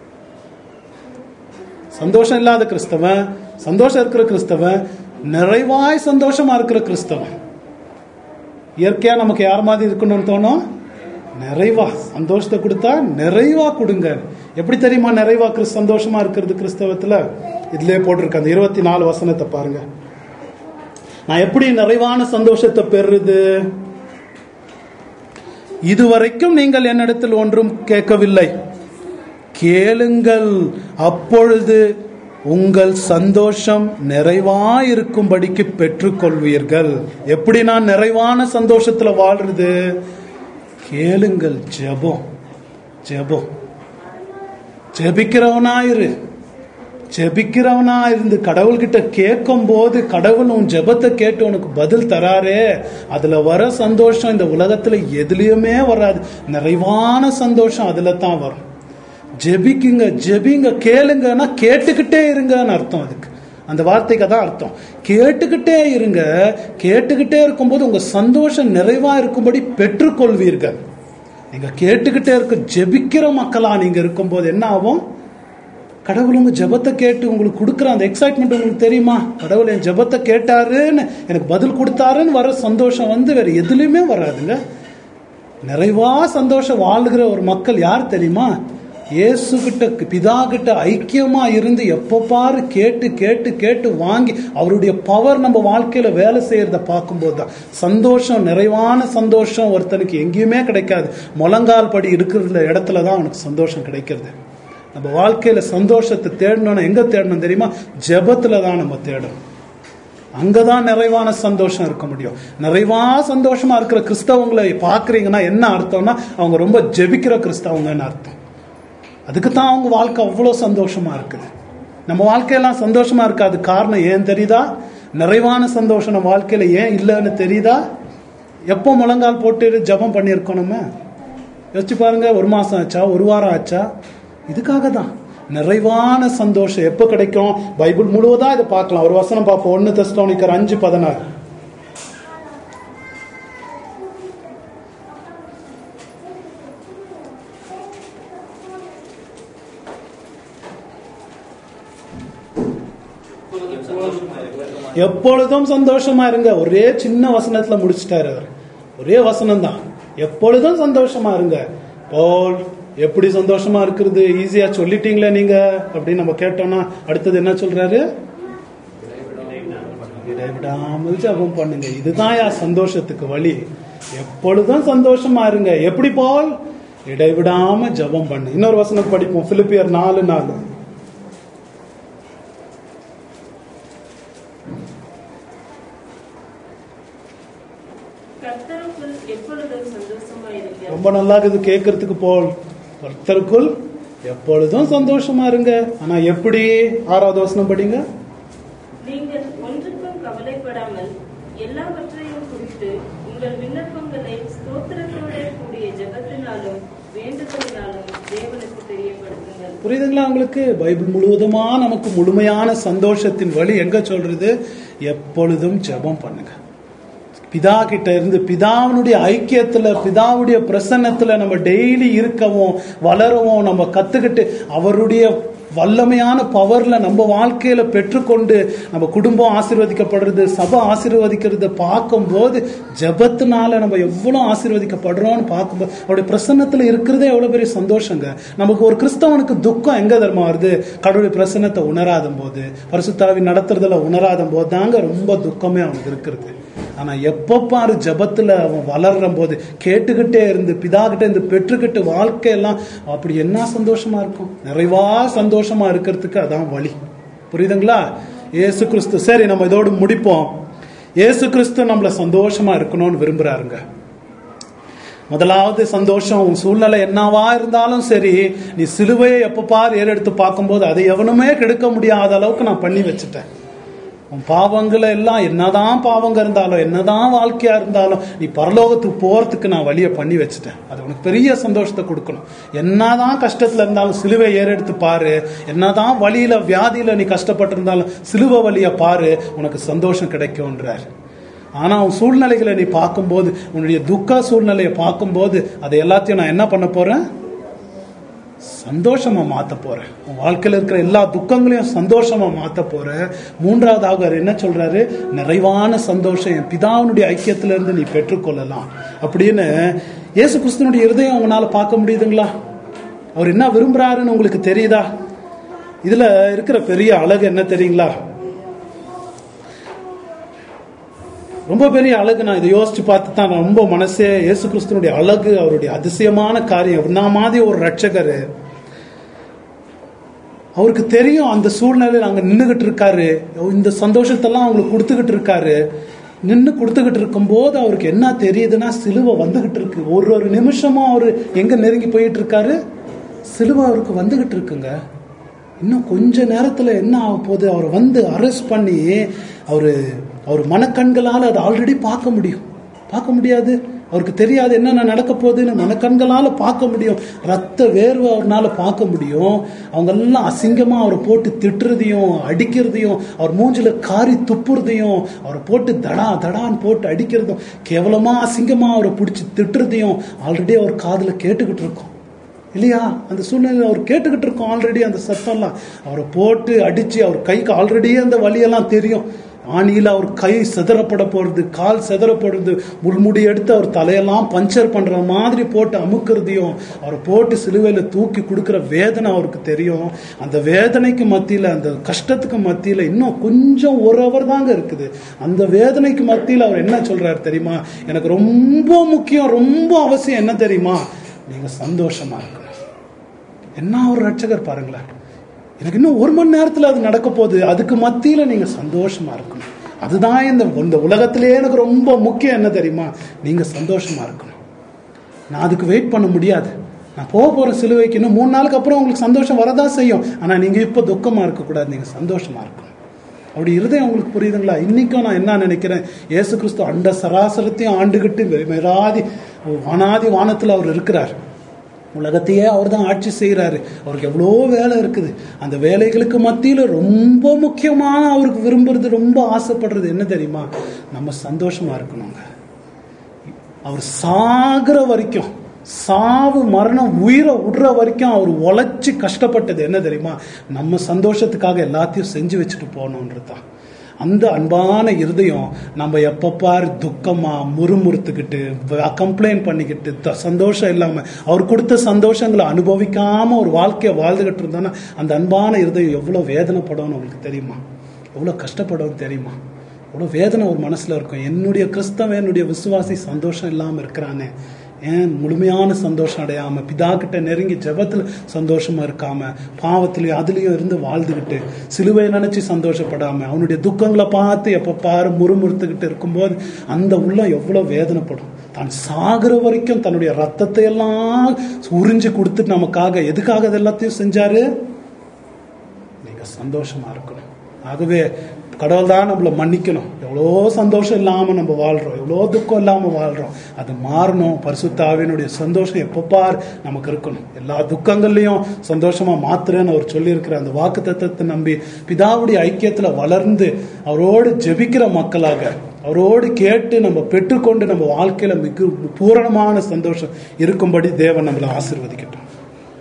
சந்தோஷம் இல்லாத கிறிஸ்தவன் சந்தோஷம் இருக்கிற கிறிஸ்தவன் நிறைவாய் சந்தோஷமா இருக்கிற கிறிஸ்தவன் இயற்கையா நமக்கு யார் மாதிரி இருக்கணும்னு தோணும் நிறைவா சந்தோஷத்தை கொடுத்தா நிறைவா கொடுங்க எப்படி தெரியுமா நிறைவா கிறிஸ் சந்தோஷமா இருக்கிறது கிறிஸ்தவத்துல இதுலயே போட்டிருக்கு அந்த இருபத்தி நாலு வசனத்தை பாருங்க நான் எப்படி நிறைவான சந்தோஷத்தை பெறுறது இதுவரைக்கும் நீங்கள் என்னிடத்தில் ஒன்றும் கேட்கவில்லை கேளுங்கள் அப்பொழுது உங்கள் சந்தோஷம் நிறைவாயிருக்கும்படிக்கு பெற்றுக்கொள்வீர்கள் எப்படி நான் நிறைவான சந்தோஷத்துல வாழ்றது கேளுங்கள் ஜெபம் ஜெபம் ஜெபிக்கிறவனாயிரு ஜெபிக்கிறவனா இருந்து கடவுள்கிட்ட கேட்கும் போது கடவுள் உன் ஜெபத்தை கேட்டு உனக்கு பதில் தராரே அதுல வர சந்தோஷம் இந்த உலகத்துல எதுலயுமே வராது நிறைவான சந்தோஷம் அதுல தான் வரும் ஜெபிக்குங்க ஜெபிங்க கேளுங்கன்னா கேட்டுக்கிட்டே இருங்கன்னு அர்த்தம் அதுக்கு அந்த வார்த்தைக்கு தான் அர்த்தம் கேட்டுக்கிட்டே இருங்க கேட்டுக்கிட்டே இருக்கும்போது உங்க சந்தோஷம் நிறைவா இருக்கும்படி பெற்றுக்கொள்வீர்கள் நீங்க கேட்டுக்கிட்டே இருக்க ஜெபிக்கிற மக்களா நீங்க இருக்கும்போது என்ன ஆகும் கடவுள் உங்க ஜெபத்தை கேட்டு உங்களுக்கு கொடுக்குற அந்த எக்ஸைட்மெண்ட் உங்களுக்கு தெரியுமா கடவுள் என் ஜெபத்தை கேட்டாருன்னு எனக்கு பதில் கொடுத்தாருன்னு வர சந்தோஷம் வந்து வேற எதுலையுமே வராதுங்க நிறைவா சந்தோஷம் வாழ்கிற ஒரு மக்கள் யார் தெரியுமா இயேசு கிட்ட பிதா கிட்ட ஐக்கியமா இருந்து எப்போ பாரு கேட்டு கேட்டு கேட்டு வாங்கி அவருடைய பவர் நம்ம வாழ்க்கையில வேலை செய்யறத பார்க்கும்போது தான் சந்தோஷம் நிறைவான சந்தோஷம் ஒருத்தனுக்கு எங்கேயுமே கிடைக்காது முழங்கால் படி இருக்கிற இடத்துல தான் அவனுக்கு சந்தோஷம் கிடைக்கிறது நம்ம வாழ்க்கையில சந்தோஷத்தை தேடணும்னா எங்க தேடணும் தெரியுமா ஜெபத்துல தான் நம்ம தேடணும் அங்கதான் நிறைவான சந்தோஷம் இருக்க முடியும் நிறைவா சந்தோஷமா இருக்கிற கிறிஸ்தவங்களை பாக்குறீங்கன்னா என்ன அர்த்தம்னா அவங்க ரொம்ப ஜெபிக்கிற கிறிஸ்தவங்கன்னு அர்த்தம் அதுக்கு தான் அவங்க வாழ்க்கை அவ்வளோ சந்தோஷமா இருக்குது நம்ம வாழ்க்கையெல்லாம் சந்தோஷமா இருக்காது காரணம் ஏன் தெரியுதா நிறைவான சந்தோஷம் நம்ம வாழ்க்கையில ஏன் இல்லைன்னு தெரியுதா எப்போ முழங்கால் போட்டு ஜெபம் பண்ணியிருக்கோம் நம்ம யோசிச்சு பாருங்க ஒரு மாசம் ஆச்சா ஒரு வாரம் ஆச்சா இதுக்காக தான் நிறைவான சந்தோஷம் எப்போ கிடைக்கும் பைபிள் முழுவதா இதை பார்க்கலாம் ஒரு வசனம் பார்ப்போம் ஒன்னு தெஸ்லோனிக்கர் அஞ்சு பதினாறு எப்பொழுதும் சந்தோஷமா இருக்க எப்பொழுதும் சந்தோஷமா இருங்க ஒரே சின்ன வசனத்துல முடிச்சிட்டாரு அவர் ஒரே வசனம் தான் எப்பொழுதும் சந்தோஷமா இருங்க போல் எப்படி சந்தோஷமா இருக்கிறது ஈஸியா சொல்லிட்டீங்களே நீங்க அப்படின்னு நம்ம கேட்டோம்னா அடுத்தது என்ன சொல்றாரு இடைவிடாமல் ஜெபம் பண்ணுங்க இதுதான் யா சந்தோஷத்துக்கு வழி எப்பொழுதும் சந்தோஷமா இருங்க எப்படி போல் இடைவிடாம ஜெபம் பண்ணு இன்னொரு வசனம் படிப்போம் பிலிப்பியர் நாலு நாலு கர்த்தருக்குள் எப்பொழுதும் சந்தோஷமாயிருங்க ரொம்ப நல்லா இருக்குது கேட்கறதுக்கு போல் ஒருத்தருக்குள் எப்பொழுதும் சந்தோஷமா இருங்க ஆனா எப்படி ஆறாவது வசனம் படிங்க நீங்கள் ஒன்றுக்கும் கவலைப்படாமல் எல்லாவற்றையும் குறித்து உங்கள் விண்ணப்பங்களை ஸ்தோத்திரத்தோட கூடிய ஜெபத்தினாலும் வேண்டுதலினாலும் தேவனுக்கு தெரியப்படுத்துங்கள் புரியுதுங்களா உங்களுக்கு பைபிள் முழுவதுமா நமக்கு முழுமையான சந்தோஷத்தின் வழி எங்க சொல்றது எப்பொழுதும் ஜெபம் பண்ணுங்க பிதா கிட்ட இருந்து பிதாவினுடைய ஐக்கியத்துல பிதாவுடைய பிரசன்னத்துல நம்ம டெய்லி இருக்கவும் வளரவும் நம்ம கத்துக்கிட்டு அவருடைய வல்லமையான பவர்ல நம்ம வாழ்க்கையில பெற்றுக்கொண்டு நம்ம குடும்பம் ஆசீர்வதிக்கப்படுறது சபை ஆசீர்வதிக்கிறத பார்க்கும்போது ஜெபத்தினால நம்ம எவ்வளவு ஆசீர்வதிக்கப்படுறோம்னு பார்க்கும்போது அவருடைய பிரசன்னத்துல இருக்கிறதே எவ்வளவு பெரிய சந்தோஷங்க நமக்கு ஒரு கிறிஸ்தவனுக்கு துக்கம் எங்க தர்மா வருது கடவுளுடைய பிரசன்னத்தை உணராத போது பரிசுத்தாவி நடத்துறதுல உணராத போது தாங்க ரொம்ப துக்கமே அவனுக்கு இருக்கிறது ஆனா எப்ப பாரு ஜபத்துல அவன் வளர்ற போது கேட்டுக்கிட்டே இருந்து பிதா கிட்ட இருந்து பெற்றுக்கிட்டு வாழ்க்கையெல்லாம் அப்படி என்ன சந்தோஷமா இருக்கும் நிறைவா சந்தோஷமா இருக்கிறதுக்கு அதான் வழி புரியுதுங்களா இயேசு கிறிஸ்து சரி நம்ம இதோடு முடிப்போம் இயேசு கிறிஸ்து நம்மள சந்தோஷமா இருக்கணும்னு விரும்புறாருங்க முதலாவது சந்தோஷம் உன் சூழ்நிலை என்னவா இருந்தாலும் சரி நீ சிலுவையை எப்ப பார் ஏறெடுத்து பார்க்கும்போது அதை எவனுமே கெடுக்க முடியாத அளவுக்கு நான் பண்ணி வச்சுட்டேன் உன் பாவங்களை எல்லாம் என்னதான் பாவங்க இருந்தாலும் என்னதான் வாழ்க்கையா இருந்தாலும் நீ பரலோகத்துக்கு போறதுக்கு நான் வழியை பண்ணி வச்சுட்டேன் அது உனக்கு பெரிய சந்தோஷத்தை கொடுக்கணும் என்னதான் கஷ்டத்துல இருந்தாலும் சிலுவை ஏறெடுத்து பாரு என்னதான் வழியில வியாதியில நீ கஷ்டப்பட்டு இருந்தாலும் சிலுவை வழியை பாரு உனக்கு சந்தோஷம் கிடைக்கும்ன்றார் ஆனா உன் சூழ்நிலைகளை நீ பார்க்கும்போது உன்னுடைய துக்க சூழ்நிலையை பார்க்கும்போது அதை எல்லாத்தையும் நான் என்ன பண்ண போறேன் சந்தோஷமா மாத்த போறேன் உன் வாழ்க்கையில இருக்கிற எல்லா துக்கங்களையும் சந்தோஷமா மாத்த போறேன் மூன்றாவதாக அவர் என்ன சொல்றாரு நிறைவான சந்தோஷம் என் பிதாவினுடைய ஐக்கியத்துல இருந்து நீ பெற்றுக்கொள்ளலாம் அப்படின்னு இயேசு கிறிஸ்துனுடைய இருதயம் உங்களால பார்க்க முடியுதுங்களா அவர் என்ன விரும்புறாருன்னு உங்களுக்கு தெரியுதா இதுல இருக்கிற பெரிய அழகு என்ன தெரியுங்களா ரொம்ப பெரிய அழகு நான் இதை யோசிச்சு பார்த்து தான் நான் ரொம்ப மனசே இயேசு கிறிஸ்துனுடைய அழகு அவருடைய அதிசயமான காரியம் என்ன மாதிரி ஒரு ரட்சகர் அவருக்கு தெரியும் அந்த சூழ்நிலையில் அங்க நின்றுகிட்டு இருக்காரு இந்த சந்தோஷத்தெல்லாம் அவங்களுக்கு கொடுத்துக்கிட்டு இருக்காரு நின்று கொடுத்துக்கிட்டு இருக்கும்போது அவருக்கு என்ன தெரியுதுன்னா சிலுவை வந்துகிட்டு இருக்கு ஒரு ஒரு நிமிஷமும் அவர் எங்க நெருங்கி போயிட்டு இருக்காரு சிலுவை அவருக்கு வந்துகிட்டு இருக்குங்க இன்னும் கொஞ்ச நேரத்துல என்ன ஆக போகுது அவர் வந்து அரெஸ்ட் பண்ணி அவரு அவர் மனக்கண்களால் அதை ஆல்ரெடி பார்க்க முடியும் பார்க்க முடியாது அவருக்கு தெரியாது என்னென்ன நடக்க போகுதுன்னு மனக்கண்களால் பார்க்க முடியும் ரத்த வேர்வை அவர்னால பார்க்க முடியும் அவங்க எல்லாம் அசிங்கமா அவரை போட்டு திட்டுறதையும் அடிக்கிறதையும் அவர் மூஞ்சில காரி துப்புறதையும் அவரை போட்டு தடா தடான்னு போட்டு அடிக்கிறதும் கேவலமா அசிங்கமா அவரை பிடிச்சி திட்டுறதையும் ஆல்ரெடி அவர் காதுல கேட்டுக்கிட்டு இருக்கோம் இல்லையா அந்த சூழ்நிலையில் அவர் கேட்டுக்கிட்டு இருக்கோம் ஆல்ரெடி அந்த சத்தம்லாம் அவரை போட்டு அடிச்சு அவர் கைக்கு ஆல்ரெடி அந்த வழியெல்லாம் தெரியும் ஆணியில் அவர் கை செதறப்பட போறது கால் செதறப்படுறது முள்முடி எடுத்து அவர் தலையெல்லாம் பஞ்சர் பண்ற மாதிரி போட்டு அமுக்கிறதையும் அவரை போட்டு சிலுவையில் தூக்கி கொடுக்குற வேதனை அவருக்கு தெரியும் அந்த வேதனைக்கு மத்தியில் அந்த கஷ்டத்துக்கு மத்தியில் இன்னும் கொஞ்சம் ஒரு அவர் தாங்க இருக்குது அந்த வேதனைக்கு மத்தியில் அவர் என்ன சொல்றாரு தெரியுமா எனக்கு ரொம்ப முக்கியம் ரொம்ப அவசியம் என்ன தெரியுமா நீங்க சந்தோஷமா இருக்கணும் என்ன ஒரு ரட்சகர் பாருங்களேன் எனக்கு இன்னும் ஒரு மணி நேரத்தில் அது நடக்க போகுது அதுக்கு மத்தியில் நீங்க சந்தோஷமா இருக்கணும் அதுதான் இந்த இந்த உலகத்திலேயே எனக்கு ரொம்ப முக்கியம் என்ன தெரியுமா நீங்க சந்தோஷமா இருக்கணும் நான் அதுக்கு வெயிட் பண்ண முடியாது நான் போக போற சிலுவைக்கு இன்னும் மூணு நாளுக்கு அப்புறம் உங்களுக்கு சந்தோஷம் வரதான் செய்யும் ஆனா நீங்க இப்போ துக்கமா இருக்கக்கூடாது நீங்க சந்தோஷமா இருக்கணும் அப்படி இருதயம் உங்களுக்கு புரியுதுங்களா இன்னைக்கும் நான் என்ன நினைக்கிறேன் இயேசு கிறிஸ்து அண்ட சராசரத்தையும் ஆண்டுகிட்டு மெராதி வானாதி வானத்தில் அவர் இருக்கிறார் உலகத்தையே அவர் தான் ஆட்சி செய்கிறாரு அவருக்கு எவ்வளோ வேலை இருக்குது அந்த வேலைகளுக்கு மத்தியில் ரொம்ப முக்கியமான அவருக்கு விரும்புறது ரொம்ப ஆசைப்படுறது என்ன தெரியுமா நம்ம சந்தோஷமா இருக்கணுங்க அவர் சாகிற வரைக்கும் சாவு மரணம் உயிரை விடுற வரைக்கும் அவர் உழைச்சி கஷ்டப்பட்டது என்ன தெரியுமா நம்ம சந்தோஷத்துக்காக எல்லாத்தையும் செஞ்சு வச்சுட்டு போகணுன்றது தான் அந்த அன்பான இருதயம் நம்ம எப்பப்பார் துக்கமா முறுமுறுத்துக்கிட்டு கம்ப்ளைண்ட் பண்ணிக்கிட்டு த- சந்தோஷம் இல்லாம அவர் கொடுத்த சந்தோஷங்களை அனுபவிக்காம ஒரு வாழ்க்கையை வாழ்ந்துகிட்டு இருந்தோன்னா அந்த அன்பான இருதயம் எவ்வளவு வேதனைப்படும்னு உங்களுக்கு தெரியுமா எவ்வளவு கஷ்டப்படும் தெரியுமா எவ்வளோ வேதனை ஒரு மனசுல இருக்கும் என்னுடைய கிறிஸ்தவன் என்னுடைய விசுவாசி சந்தோஷம் இல்லாம இருக்கிறானே ஏன் முழுமையான சந்தோஷம் அடையாம பிதா கிட்ட நெருங்கி ஜெபத்துல சந்தோஷமா இருக்காம பாவத்திலையும் அதுலயும் இருந்து வாழ்ந்துகிட்டு சிலுவை நினைச்சு சந்தோஷப்படாம அவனுடைய துக்கங்களை பார்த்து எப்ப பாரு முறுமுறுத்துக்கிட்டு இருக்கும்போது அந்த உள்ளம் எவ்வளவு வேதனைப்படும் தான் சாகுற வரைக்கும் தன்னுடைய ரத்தத்தை எல்லாம் உறிஞ்சு கொடுத்துட்டு நமக்காக எதுக்காக அது எல்லாத்தையும் செஞ்சாரு நீங்க சந்தோஷமா இருக்கணும் ஆகவே கடவுள் தான் நம்மளை மன்னிக்கணும் எவ்வளோ சந்தோஷம் இல்லாம நம்ம வாழ்றோம் எவ்வளோ துக்கம் இல்லாம வாழ்றோம் அது மாறணும் பரிசுத்தாவினுடைய சந்தோஷம் எப்போ பார் நமக்கு இருக்கணும் எல்லா துக்கங்கள்லையும் சந்தோஷமா மாத்துறேன்னு அவர் சொல்லியிருக்கிற அந்த வாக்கு தத்தத்தை நம்பி பிதாவுடைய ஐக்கியத்துல வளர்ந்து அவரோடு ஜெபிக்கிற மக்களாக அவரோடு கேட்டு நம்ம பெற்றுக்கொண்டு நம்ம வாழ்க்கையில மிக பூரணமான சந்தோஷம் இருக்கும்படி தேவன் நம்மளை ஆசீர்வதிக்கட்டும்